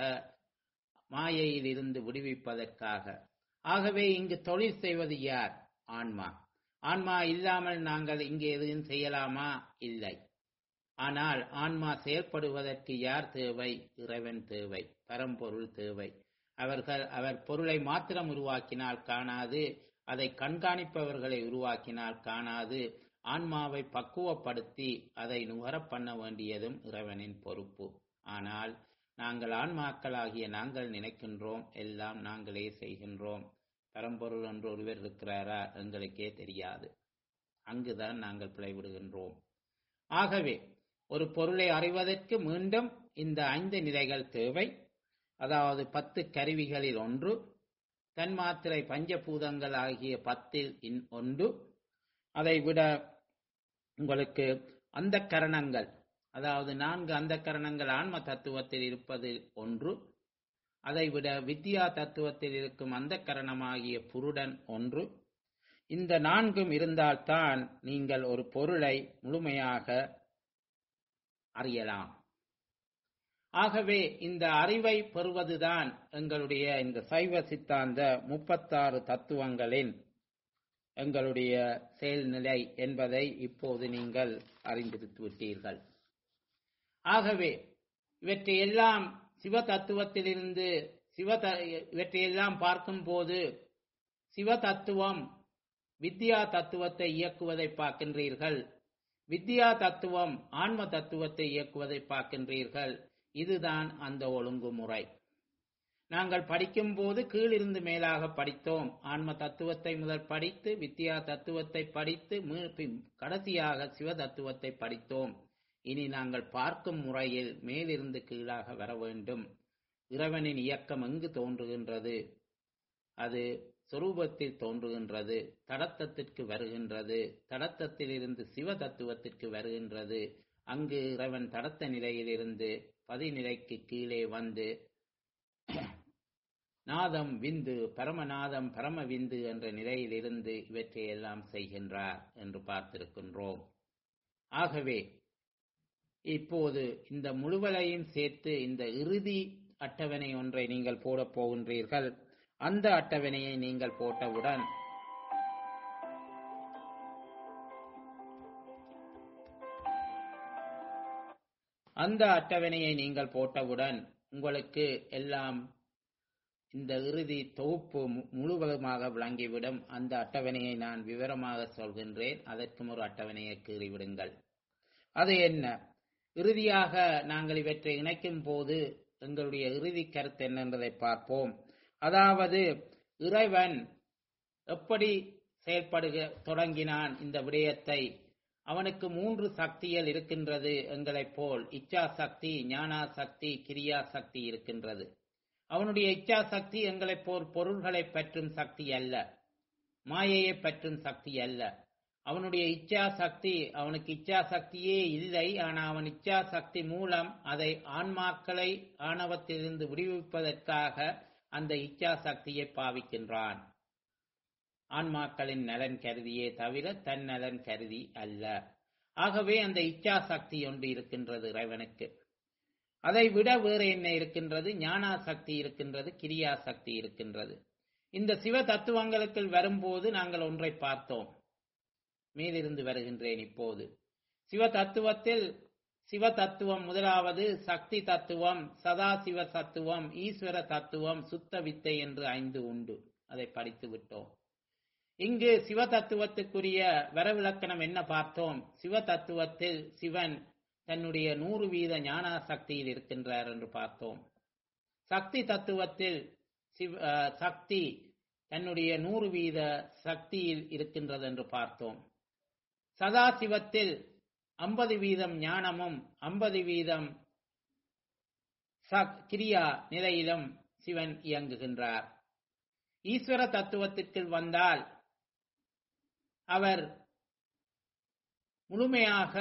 மாயையில் இருந்து விடுவிப்பதற்காக ஆகவே இங்கு தொழில் செய்வது யார் ஆன்மா ஆன்மா இல்லாமல் நாங்கள் இங்கே எதுவும் செய்யலாமா இல்லை ஆனால் ஆன்மா செயல்படுவதற்கு யார் தேவை இறைவன் தேவை பரம்பொருள் தேவை அவர்கள் அவர் பொருளை மாத்திரம் உருவாக்கினால் காணாது அதை கண்காணிப்பவர்களை உருவாக்கினால் காணாது ஆன்மாவை பக்குவப்படுத்தி அதை நுகர பண்ண வேண்டியதும் இறைவனின் பொறுப்பு ஆனால் நாங்கள் ஆன்மாக்களாகிய நாங்கள் நினைக்கின்றோம் எல்லாம் நாங்களே செய்கின்றோம் பரம்பொருள் என்று ஒருவர் இருக்கிறாரா எங்களுக்கே தெரியாது அங்குதான் நாங்கள் பிழைவிடுகின்றோம் ஆகவே ஒரு பொருளை அறிவதற்கு மீண்டும் இந்த ஐந்து நிலைகள் தேவை அதாவது பத்து கருவிகளில் ஒன்று தன்மாத்திரை பஞ்சபூதங்கள் ஆகிய பத்தில் இன் ஒன்று அதை விட உங்களுக்கு அந்த கரணங்கள் அதாவது நான்கு அந்த கரணங்கள் ஆன்ம தத்துவத்தில் இருப்பது ஒன்று அதை விட வித்யா தத்துவத்தில் இருக்கும் அந்த கரணமாகிய புருடன் ஒன்று இந்த நான்கும் இருந்தால்தான் நீங்கள் ஒரு பொருளை முழுமையாக அறியலாம் ஆகவே இந்த அறிவை பெறுவதுதான் எங்களுடைய இந்த சைவ சித்தாந்த முப்பத்தாறு தத்துவங்களின் எங்களுடைய செயல்நிலை என்பதை இப்போது நீங்கள் அறிந்திருத்து விட்டீர்கள் ஆகவே இவற்றையெல்லாம் சிவ தத்துவத்திலிருந்து சிவ இவற்றையெல்லாம் பார்க்கும்போது சிவ தத்துவம் வித்யா தத்துவத்தை இயக்குவதை பார்க்கின்றீர்கள் வித்யா தத்துவம் ஆன்ம தத்துவத்தை இயக்குவதை பார்க்கின்றீர்கள் இதுதான் அந்த ஒழுங்குமுறை நாங்கள் படிக்கும் போது கீழிருந்து மேலாக படித்தோம் ஆன்ம தத்துவத்தை முதல் படித்து வித்யா தத்துவத்தை படித்து மீ- பின் கடைசியாக சிவ தத்துவத்தை படித்தோம் இனி நாங்கள் பார்க்கும் முறையில் மேலிருந்து கீழாக வர வேண்டும் இறைவனின் இயக்கம் எங்கு தோன்றுகின்றது அது சொரூபத்தில் தோன்றுகின்றது தடத்தத்திற்கு வருகின்றது தடத்தத்திலிருந்து சிவ தத்துவத்திற்கு வருகின்றது அங்கு இறைவன் தடத்த நிலையிலிருந்து பதிநிலைக்கு கீழே வந்து நாதம் விந்து பரமநாதம் பரம விந்து என்ற நிலையிலிருந்து இவற்றை எல்லாம் செய்கின்றார் என்று பார்த்திருக்கின்றோம் ஆகவே இப்போது இந்த முழுவலையும் சேர்த்து இந்த இறுதி அட்டவணை ஒன்றை நீங்கள் போடப் போகின்றீர்கள் அந்த அட்டவணையை நீங்கள் போட்டவுடன் அந்த அட்டவணையை நீங்கள் போட்டவுடன் உங்களுக்கு எல்லாம் இந்த இறுதி தொகுப்பு மு- முழுவதுமாக விளங்கிவிடும் அந்த அட்டவணையை நான் விவரமாக சொல்கின்றேன் அதற்கும் ஒரு அட்டவணையை கீறிவிடுங்கள் அது என்ன இறுதியாக நாங்கள் இவற்றை இணைக்கும் போது எங்களுடைய இறுதி கருத்து என்ன என்பதை பார்ப்போம் அதாவது இறைவன் எப்படி செயல்படுக தொடங்கினான் இந்த விடயத்தை அவனுக்கு மூன்று சக்திகள் இருக்கின்றது எங்களைப் போல் இச்சா சக்தி ஞானா சக்தி கிரியா சக்தி இருக்கின்றது அவனுடைய இச்சா சக்தி எங்களைப் போல் பொருள்களை பற்றும் சக்தி அல்ல மாயையை பற்றும் சக்தி அல்ல அவனுடைய இச்சா சக்தி அவனுக்கு இச்சா சக்தியே இல்லை ஆனால் அவன் இச்சா சக்தி மூலம் அதை ஆன்மாக்களை ஆணவத்திலிருந்து விடுவிப்பதற்காக அந்த இச்சா சக்தியை பாவிக்கின்றான் ஆன்மாக்களின் நலன் கருதியே தவிர தன் நலன் கருதி அல்ல ஆகவே அந்த இச்சா சக்தி ஒன்று இருக்கின்றது இறைவனுக்கு அதை விட வேறு என்ன இருக்கின்றது ஞானா சக்தி இருக்கின்றது கிரியா சக்தி இருக்கின்றது இந்த சிவ தத்துவங்களுக்குள் வரும்போது நாங்கள் ஒன்றை பார்த்தோம் மேலிருந்து வருகின்றேன் இப்போது சிவ தத்துவத்தில் சிவ தத்துவம் முதலாவது சக்தி தத்துவம் சதாசிவ தத்துவம் ஈஸ்வர தத்துவம் சுத்த வித்தை என்று ஐந்து உண்டு அதை படித்து விட்டோம் இங்கு சிவ தத்துவத்துக்குரிய வரவிலக்கணம் என்ன பார்த்தோம் சிவ தத்துவத்தில் சிவன் தன்னுடைய நூறு வீத ஞான சக்தியில் இருக்கின்றார் என்று பார்த்தோம் சக்தி தத்துவத்தில் சிவ அஹ், சக்தி தன்னுடைய நூறு வீத சக்தியில் இருக்கின்றது என்று பார்த்தோம் சதாசிவத்தில் ஐம்பது வீதம் ஞானமும் ஐம்பது வீதம் சக் கிரியா நிலையிலும் சிவன் இயங்குகின்றார் ஈஸ்வர தத்துவத்திற்குள் வந்தால் அவர் முழுமையாக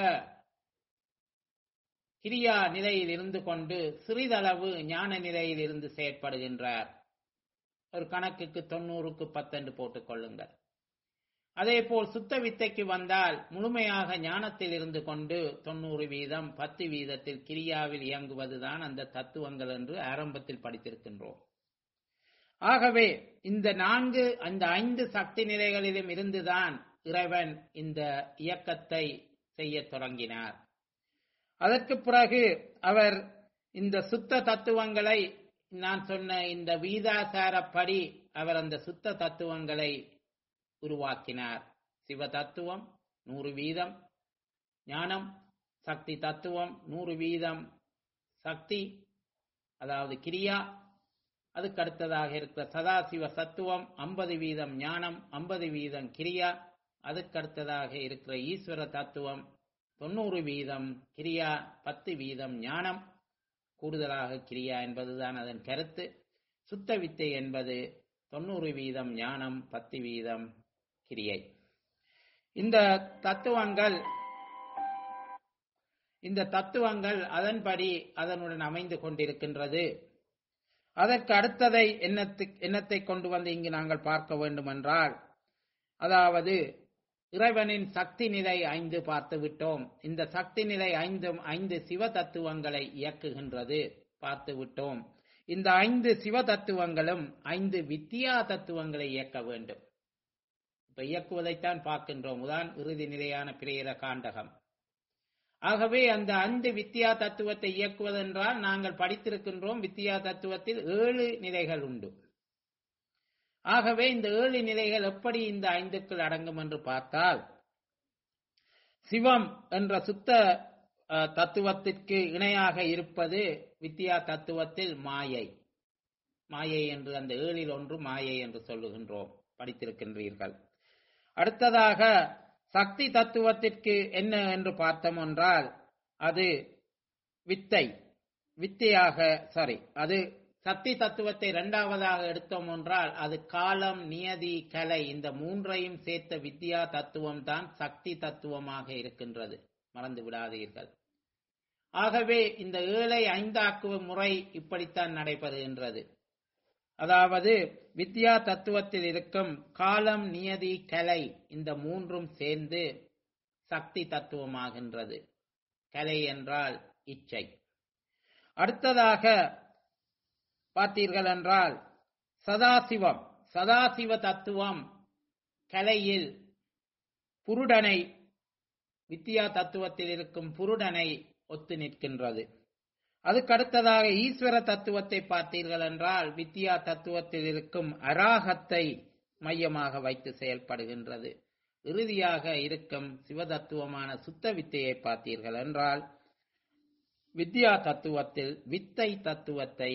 கிரியா நிலையில் இருந்து கொண்டு சிறிதளவு ஞான நிலையில் இருந்து செயற்படுகின்றார் ஒரு கணக்குக்கு தொண்ணூறுக்கு பத்தென்று போட்டுக் கொள்ளுங்கள் அதே போல் சுத்த வித்தைக்கு வந்தால் முழுமையாக ஞானத்தில் இருந்து கொண்டு தொண்ணூறு வீதம் பத்து வீதத்தில் கிரியாவில் இயங்குவதுதான் அந்த தத்துவங்கள் என்று ஆரம்பத்தில் படித்திருக்கின்றோம் ஆகவே இந்த நான்கு அந்த ஐந்து சக்தி நிலைகளிலும் இருந்துதான் இறைவன் இந்த இயக்கத்தை செய்யத் தொடங்கினார் அதற்கு பிறகு அவர் இந்த சுத்த தத்துவங்களை நான் சொன்ன இந்த வீதாசாரப்படி அவர் அந்த சுத்த தத்துவங்களை உருவாக்கினார் சிவ தத்துவம் நூறு வீதம் ஞானம் சக்தி தத்துவம் நூறு வீதம் சக்தி அதாவது கிரியா அதுக்கு அடுத்ததாக இருக்கிற சதாசிவ சத்துவம் ஐம்பது வீதம் ஞானம் ஐம்பது வீதம் கிரியா அதுக்கு அடுத்ததாக இருக்கிற ஈஸ்வர தத்துவம் தொண்ணூறு வீதம் கிரியா பத்து வீதம் ஞானம் கூடுதலாக கிரியா என்பதுதான் அதன் கருத்து சுத்த வித்தை என்பது தொண்ணூறு வீதம் ஞானம் பத்து வீதம் கிரியை இந்த தத்துவங்கள் இந்த தத்துவங்கள் அதன்படி அதனுடன் அமைந்து கொண்டிருக்கின்றது அதற்கு அடுத்ததை என்னத்து என்னத்தை கொண்டு வந்து இங்கு நாங்கள் பார்க்க வேண்டும் என்றால் அதாவது இறைவனின் சக்தி நிலை ஐந்து பார்த்து விட்டோம் இந்த சக்தி நிலை ஐந்தும் ஐந்து சிவ தத்துவங்களை இயக்குகின்றது பார்த்து விட்டோம் இந்த ஐந்து சிவ தத்துவங்களும் ஐந்து வித்தியா தத்துவங்களை இயக்க வேண்டும் இப்ப இயக்குவதைத்தான் பார்க்கின்றோம் உதான் இறுதி நிலையான பிரேர காண்டகம் ஆகவே அந்த ஐந்து வித்தியா தத்துவத்தை இயக்குவதென்றால் நாங்கள் படித்திருக்கின்றோம் வித்தியா தத்துவத்தில் ஏழு நிலைகள் உண்டு ஆகவே இந்த ஏழு நிலைகள் எப்படி இந்த ஐந்துக்குள் அடங்கும் என்று பார்த்தால் சிவம் என்ற சுத்த அஹ், தத்துவத்திற்கு இணையாக இருப்பது வித்தியா தத்துவத்தில் மாயை மாயை என்று அந்த ஏழில் ஒன்று மாயை என்று சொல்லுகின்றோம் படித்திருக்கின்றீர்கள் அடுத்ததாக சக்தி தத்துவத்திற்கு என்ன என்று பார்த்தோம் என்றால் அது வித்தை வித்தையாக சாரி அது சக்தி தத்துவத்தை இரண்டாவதாக எடுத்தோம் என்றால் அது காலம் நியதி கலை இந்த மூன்றையும் சேர்த்த வித்யா தத்துவம் தான் சக்தி தத்துவமாக இருக்கின்றது மறந்து விடாதீர்கள் ஆகவே இந்த ஏழை ஐந்தாக்குவ முறை இப்படித்தான் நடைபெறுகின்றது அதாவது வித்யா தத்துவத்தில் இருக்கும் காலம் நியதி கலை இந்த மூன்றும் சேர்ந்து சக்தி தத்துவமாகின்றது கலை என்றால் இச்சை அடுத்ததாக பார்த்தீர்கள் என்றால் சதாசிவம் சதாசிவ தத்துவம் கலையில் புருடனை வித்யா தத்துவத்தில் இருக்கும் புருடனை ஒத்து நிற்கின்றது அதுக்கடுத்ததாக ஈஸ்வர தத்துவத்தை பார்த்தீர்கள் என்றால் வித்யா தத்துவத்தில் இருக்கும் அராகத்தை மையமாக வைத்து செயல்படுகின்றது இறுதியாக இருக்கும் சிவதத்துவமான சுத்த வித்தையை பார்த்தீர்கள் என்றால் வித்யா தத்துவத்தில் வித்தை தத்துவத்தை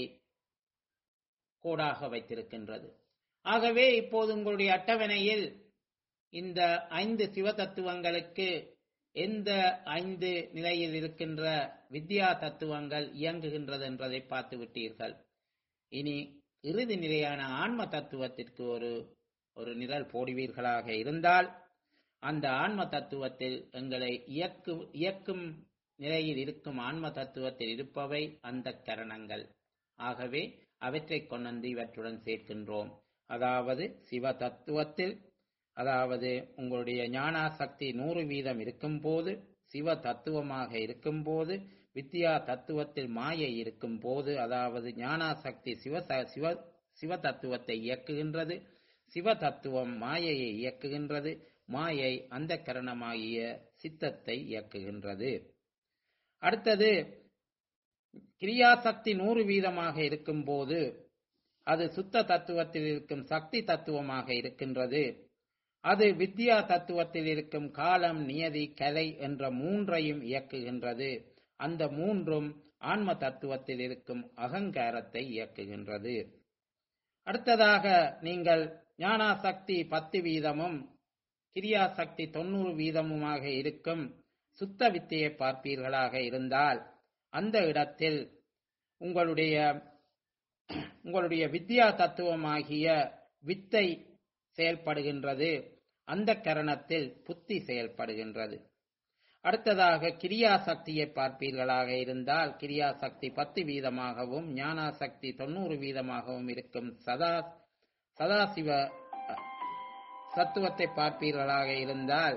கோடாக வைத்திருக்கின்றது ஆகவே இப்போது உங்களுடைய அட்டவணையில் இந்த ஐந்து சிவ தத்துவங்களுக்கு எந்த ஐந்து நிலையில் இருக்கின்ற வித்யா தத்துவங்கள் இயங்குகின்றது என்பதை பார்த்து விட்டீர்கள் இனி இறுதி நிலையான ஆன்ம தத்துவத்திற்கு ஒரு ஒரு நிரல் போடுவீர்களாக இருந்தால் அந்த ஆன்ம தத்துவத்தில் எங்களை இயக்கு இயக்கும் நிலையில் இருக்கும் ஆன்ம தத்துவத்தில் இருப்பவை அந்த கரணங்கள் ஆகவே அவற்றை கொண்டு இவற்றுடன் சேர்க்கின்றோம் அதாவது சிவ தத்துவத்தில் அதாவது உங்களுடைய ஞானாசக்தி நூறு வீதம் இருக்கும்போது சிவ தத்துவமாக இருக்கும்போது வித்யா தத்துவத்தில் மாயை இருக்கும் போது அதாவது ஞானாசக்தி சிவ சிவ சிவ தத்துவத்தை இயக்குகின்றது சிவ தத்துவம் மாயையை இயக்குகின்றது மாயை அந்த கரணமாகிய சித்தத்தை இயக்குகின்றது அடுத்தது கிரியாசக்தி நூறு வீதமாக இருக்கும்போது அது சுத்த தத்துவத்தில் இருக்கும் சக்தி தத்துவமாக இருக்கின்றது அது வித்யா தத்துவத்தில் இருக்கும் காலம் நியதி கலை என்ற மூன்றையும் இயக்குகின்றது அந்த மூன்றும் ஆன்ம தத்துவத்தில் இருக்கும் அகங்காரத்தை இயக்குகின்றது அடுத்ததாக நீங்கள் ஞானாசக்தி பத்து வீதமும் கிரியாசக்தி தொண்ணூறு வீதமுமாக இருக்கும் சுத்த வித்தையை பார்ப்பீர்களாக இருந்தால் அந்த இடத்தில் உங்களுடைய உங்களுடைய வித்யா தத்துவமாகிய வித்தை செயல்படுகின்றது அந்த கரணத்தில் புத்தி செயல்படுகின்றது அடுத்ததாக கிரியாசக்தியை பார்ப்பீர்களாக இருந்தால் கிரியாசக்தி பத்து வீதமாகவும் ஞானாசக்தி தொண்ணூறு வீதமாகவும் இருக்கும் சதா சதாசிவ தத்துவத்தை பார்ப்பீர்களாக இருந்தால்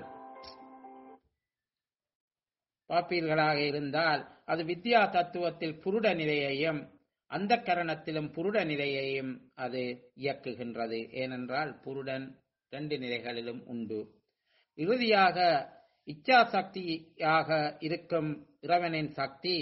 பார்ப்பீர்களாக இருந்தால் அது வித்யா தத்துவத்தில் புருட நிலையையும் அந்த கரணத்திலும் புருட நிலையையும் அது இயக்குகின்றது ஏனென்றால் புருடன் ரெண்டு நிலைகளிலும் உண்டு இறுதியாக இச்சா சக்தியாக இருக்கும் இறைவனின் சக்தி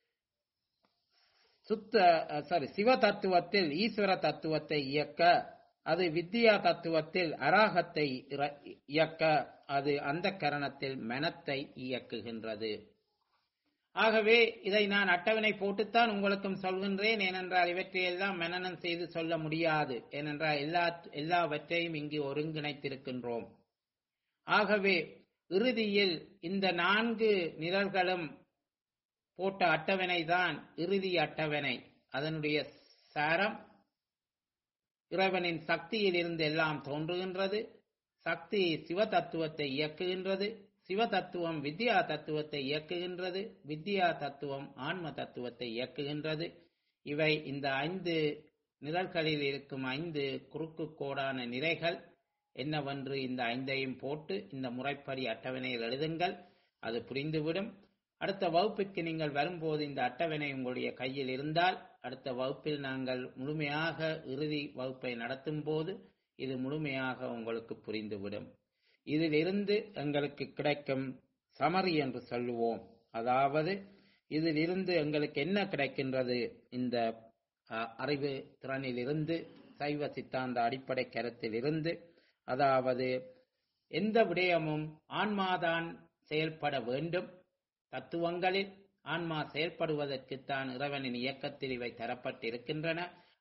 சுத்த சாரி சிவ தத்துவத்தில் ஈஸ்வர தத்துவத்தை இயக்க அது வித்யா தத்துவத்தில் அராகத்தை இயக்க அது அந்த கரணத்தில் மனத்தை இயக்குகின்றது ஆகவே இதை நான் அட்டவணை போட்டுத்தான் உங்களுக்கும் சொல்கின்றேன் ஏனென்றால் இவற்றையெல்லாம் மனநம் செய்து சொல்ல முடியாது ஏனென்றால் எல்லா எல்லாவற்றையும் இங்கு ஒருங்கிணைத்திருக்கின்றோம் ஆகவே இறுதியில் இந்த நான்கு நிரல்களும் போட்ட அட்டவணை தான் இறுதி அட்டவணை அதனுடைய சாரம் இறைவனின் சக்தியில் இருந்து எல்லாம் தோன்றுகின்றது சக்தி சிவ தத்துவத்தை இயக்குகின்றது சிவ தத்துவம் வித்யா தத்துவத்தை இயக்குகின்றது வித்யா தத்துவம் ஆன்ம தத்துவத்தை இயக்குகின்றது இவை இந்த ஐந்து நிரல்களில் இருக்கும் ஐந்து குறுக்கு கோடான நிறைகள் என்னவென்று இந்த ஐந்தையும் போட்டு இந்த முறைப்படி அட்டவணையில் எழுதுங்கள் அது புரிந்துவிடும் அடுத்த வகுப்பிற்கு நீங்கள் வரும்போது இந்த அட்டவணை உங்களுடைய கையில் இருந்தால் அடுத்த வகுப்பில் நாங்கள் முழுமையாக இறுதி வகுப்பை நடத்தும் போது இது முழுமையாக உங்களுக்கு புரிந்துவிடும் இதிலிருந்து எங்களுக்கு கிடைக்கும் சமரி என்று சொல்லுவோம் அதாவது இதிலிருந்து எங்களுக்கு என்ன கிடைக்கின்றது இந்த அறிவு திறனிலிருந்து சைவ சித்தாந்த அடிப்படை கருத்தில் இருந்து அதாவது எந்த விடயமும் ஆன்மாதான் செயல்பட வேண்டும் தத்துவங்களில் ஆன்மா செயல்படுவதற்குத்தான் இறைவனின் இயக்கத்தில் இவை தரப்பட்டிருக்கின்றன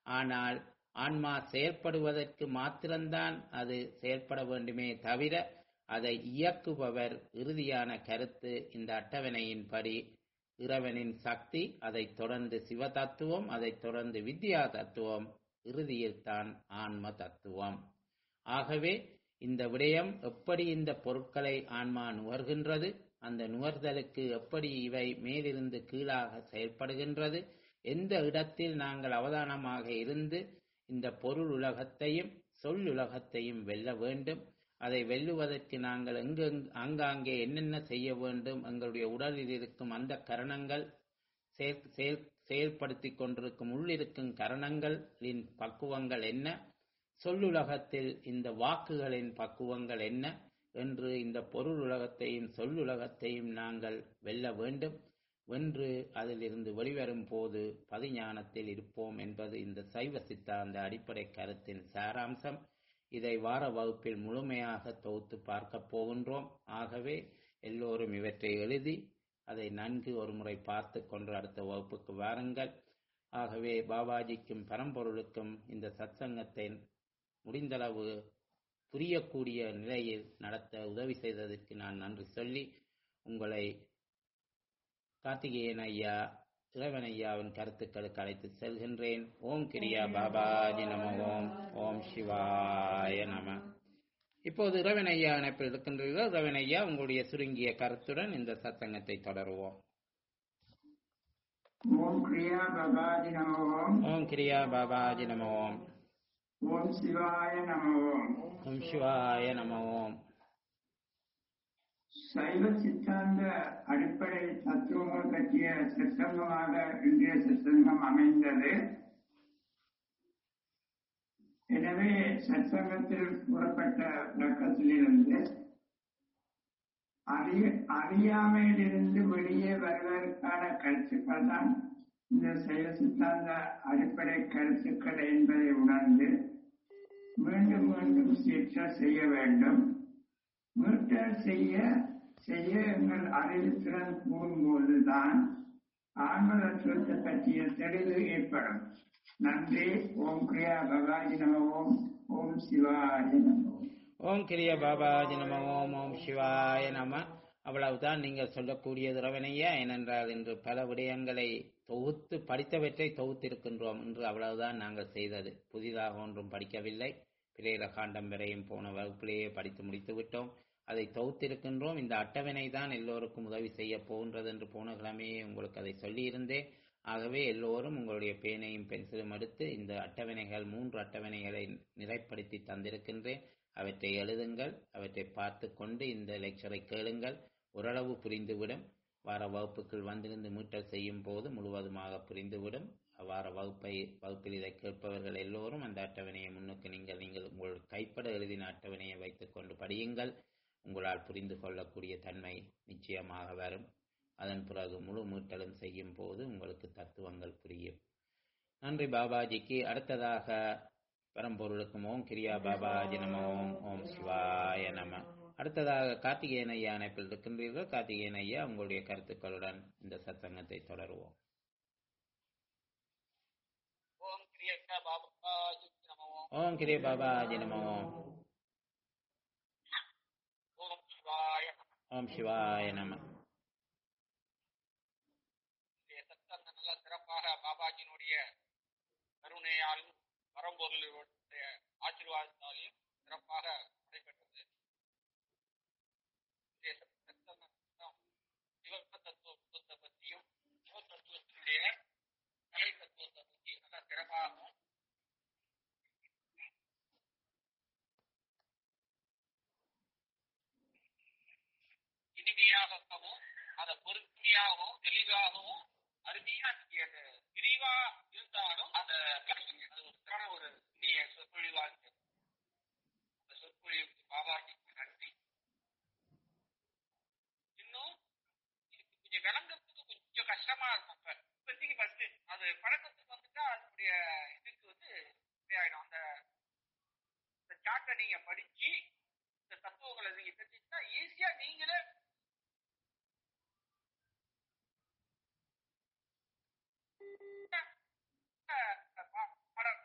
ஆனால் ஆன்மா செயல்படுவதற்கு மாத்திரம்தான் அது செயல்பட வேண்டுமே தவிர அதை இயக்குபவர் இறுதியான கருத்து இந்த அட்டவணையின்படி இறைவனின் சக்தி அதைத் தொடர்ந்து சிவ தத்துவம் அதைத் தொடர்ந்து வித்யா தத்துவம் இறுதியில் தான் ஆன்ம தத்துவம் ஆகவே இந்த விடயம் எப்படி இந்த பொருட்களை ஆன்மா நுகர்கின்றது அந்த நுகர்தலுக்கு எப்படி இவை மேலிருந்து கீழாக செயல்படுகின்றது எந்த இடத்தில் நாங்கள் அவதானமாக இருந்து இந்த பொருள் உலகத்தையும் சொல்லுலகத்தையும் வெல்ல வேண்டும் அதை வெல்லுவதற்கு நாங்கள் எங்கு ஆங்காங்கே என்னென்ன செய்ய வேண்டும் எங்களுடைய உடலில் இருக்கும் அந்த கரணங்கள் செயல் செயல் செயல்படுத்தி கொண்டிருக்கும் உள்ளிருக்கும் கரணங்களின் பக்குவங்கள் என்ன சொல்லுலகத்தில் இந்த வாக்குகளின் பக்குவங்கள் என்ன என்று இந்த பொருள் உலகத்தையும் சொல்லுலகத்தையும் நாங்கள் வெல்ல வேண்டும் வென்று அதிலிருந்து வெளிவரும் போது பதிஞானத்தில் இருப்போம் என்பது இந்த சைவ சித்தாந்த அடிப்படை கருத்தின் சாராம்சம் இதை வார வகுப்பில் முழுமையாக தொகுத்து பார்க்கப் போகின்றோம் ஆகவே எல்லோரும் இவற்றை எழுதி அதை நன்கு ஒரு முறை பார்த்து கொண்டு அடுத்த வகுப்புக்கு வாருங்கள் ஆகவே பாபாஜிக்கும் பரம்பொருளுக்கும் இந்த சத்சங்கத்தை முடிந்தளவு புரியக்கூடிய நிலையில் நடத்த உதவி செய்ததற்கு நான் நன்றி சொல்லி உங்களை கார்த்திகேயன் ஐயா இறைவன் ஐயாவின் கருத்துக்களுக்கு அழைத்து செல்கின்றேன் ஓம் கிரியா பாபாஜி நம ஓம் ஓம் சிவாய நம இப்போது இறைவன் ஐயா இணைப்பில் இருக்கின்றீர்கள் இறைவன் ஐயா உங்களுடைய சுருங்கிய கருத்துடன் இந்த சத்சங்கத்தை தொடருவோம் ஓம் கிரியா பபாஜி நம ஓம் ஓம் கிரியா பாபாஜி நம ஓம் ஓம் சிவாய நம ஓம் ஓம் சிவாய நம ஓம் சைவ சித்தாந்த அடிப்படை தத்துவங்கள் பற்றிய சித்தங்கமாக இன்றைய சித்தங்கம் அமைந்தது எனவே சத்சங்கத்தில் கூறப்பட்ட விளக்கத்திலிருந்து அறிய அறியாமையிலிருந்து வெளியே வருவதற்கான கருத்துக்கள் தான் இந்த சைவ சித்தாந்த அடிப்படை கருத்துக்கள் என்பதை உணர்ந்து மீண்டும் மீண்டும் சீற்றல் செய்ய வேண்டும் மீட்டல் செய்ய செய்ய எங்கள் அறிவுத்திறன் கூறும்போதுதான் ஆன்மதத்துவத்தை பற்றிய தெளிவு ஏற்படும் நன்றி ஓம் கிரியா பகாஜி நம ஓம் ஓம் சிவாஜி நம ஓம் ஓம் கிரிய பாபாஜி நம ஓம் ஓம் சிவாய நம அவ்வளவுதான் நீங்கள் சொல்லக்கூடியது ரவணையா ஏனென்றால் இன்று பல விடயங்களை தொகுத்து படித்தவற்றை தொகுத்திருக்கின்றோம் என்று அவ்வளவுதான் நாங்கள் செய்தது புதிதாக ஒன்றும் படிக்கவில்லை பிரேர காண்டம் வரையும் போன வகுப்பிலேயே படித்து முடித்து விட்டோம் அதை தொகுத்திருக்கின்றோம் இந்த அட்டவணை தான் எல்லோருக்கும் உதவி செய்ய போகின்றது என்று போன கிழமையே உங்களுக்கு அதை சொல்லியிருந்தேன் ஆகவே எல்லோரும் உங்களுடைய பேனையும் பென்சிலும் எடுத்து இந்த அட்டவணைகள் மூன்று அட்டவணைகளை நிறைப்படுத்தி தந்திருக்கின்றேன் அவற்றை எழுதுங்கள் அவற்றை பார்த்து கொண்டு இந்த லெக்சரை கேளுங்கள் ஓரளவு புரிந்துவிடும் வார வகுப்புக்குள் வந்திருந்து மீட்டல் செய்யும் போது முழுவதுமாக புரிந்துவிடும் வார வகுப்பை வகுப்பில் இதை கேட்பவர்கள் எல்லோரும் அந்த அட்டவணையை முன்னுக்கு நீங்கள் நீங்கள் உங்கள் கைப்பட எழுதின அட்டவணையை வைத்துக்கொண்டு படியுங்கள் உங்களால் புரிந்து கொள்ளக்கூடிய தன்மை நிச்சயமாக வரும் அதன் பிறகு முழு மீட்டலும் செய்யும் போது உங்களுக்கு தத்துவங்கள் புரியும் நன்றி பாபாஜிக்கு அடுத்ததாக பரம்பொருளுக்கும் ஓம் கிரியா பாபாஜி நம ஓம் ஓம் சிவாய நம அடுத்ததாக கார்த்திகேயன் ஐயா அணைப்பில் இருக்கின்றீர்கள் கார்த்திகேயன் ஐயா உங்களுடைய கருத்துக்களுடன் இந்த சத்சங்கத்தை தொடருவோம் ஓம் கிரியா பாபாஜி நமோ ஓம் கிரிய பாபாஜி நம ஓம் ஓம் சிவாய ஓம் சிவாய நம இன்றைய சத்தம் நல்ல சிறப்பாக பாபாஜியினுடைய கருணையாலும் பரம்பொருளுடைய ஆசீர்வாதத்தாலையும் சிறப்பாக நடைபெற்றது இன்றைய சத்தம் சிவ தத்துவத்தை பற்றியும் சிவ தத்துவத்தினுடைய கலை தத்துவத்தை பற்றி நல்ல சிறப்பாகவும் இனிமையாகவும் அதை பொறுமையாகவும் தெளிவாகவும் அருமையா நீங்க அது விரிவா இருந்தாலும் அந்த அது ஒரு சிறப்பான ஒரு இனிய சொற்பொழிவா இருக்கு அந்த சொற்பொழிவுக்கு பாபாஜிக்கு நன்றி இன்னும் இதுக்கு கொஞ்சம் விளங்குறதுக்கு கொஞ்சம் கஷ்டமா இருக்கும் இப்ப இப்போதைக்கு ஃபர்ஸ்ட் அது பழக்கத்துக்கு வந்துட்டா அதனுடைய இதுக்கு வந்து இதாயிடும் அந்த இந்த சார்ட்டை நீங்க படிச்சு இந்த தத்துவங்களை நீங்க தெரிஞ்சுக்கிட்டா ஈஸியா நீங்களே பா- பாடம்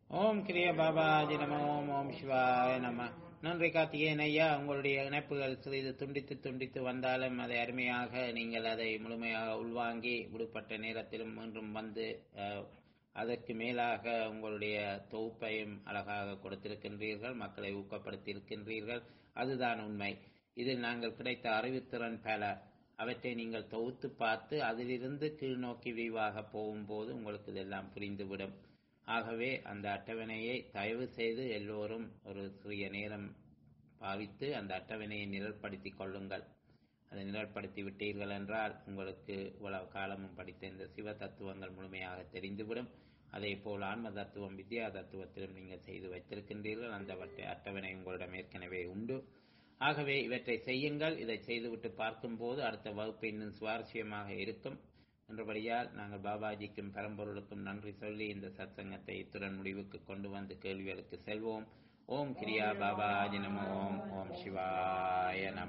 ஓம் கிரிய பாபாஜி நம ஓம் ஓம் சிவாய நம நன்றி கார்த்திகேயன் ஐயா உங்களுடைய இணைப்புகள் சிறிது துண்டித்து துண்டித்து வந்தாலும் அதை அருமையாக நீங்கள் அதை முழுமையாக உள்வாங்கி விடுபட்ட நேரத்திலும் மீண்டும் வந்து அஹ், அதற்கு மேலாக உங்களுடைய தொகுப்பையும் அழகாக கொடுத்திருக்கின்றீர்கள் மக்களை ஊக்கப்படுத்தி இருக்கின்றீர்கள் அதுதான் உண்மை இதில் நாங்கள் கிடைத்த அறிவுத்திறன் பல அவற்றை நீங்கள் தொகுத்து பார்த்து அதிலிருந்து கீழ்நோக்கி விரிவாக போகும்போது உங்களுக்கு இதெல்லாம் புரிந்துவிடும் ஆகவே அந்த அட்டவணையை தயவு செய்து எல்லோரும் ஒரு சிறிய நேரம் பாவித்து அந்த அட்டவணையை நிரல்படுத்திக் கொள்ளுங்கள் அதை நிரல்படுத்தி விட்டீர்கள் என்றால் உங்களுக்கு இவ்வளவு காலமும் படித்த இந்த சிவ தத்துவங்கள் முழுமையாக தெரிந்துவிடும் அதே போல் ஆன்ம தத்துவம் வித்யா தத்துவத்திலும் நீங்கள் செய்து வைத்திருக்கின்றீர்கள் அந்த வட்ட- அட்டவணை உங்களிடம் ஏற்கனவே உண்டு ஆகவே இவற்றை செய்யுங்கள் இதை செய்துவிட்டு பார்க்கும்போது அடுத்த வகுப்பு இன்னும் சுவாரஸ்யமாக இருக்கும் என்றபடியால் நாங்கள் பாபாஜிக்கும் பரம்பொருளுக்கும் நன்றி சொல்லி இந்த சத்சங்கத்தை இத்துடன் முடிவுக்கு கொண்டு வந்து கேள்விகளுக்கு செல்வோம் ஓம் கிரியா பாபாஜி நம ஓம் ஓம் சிவாய நம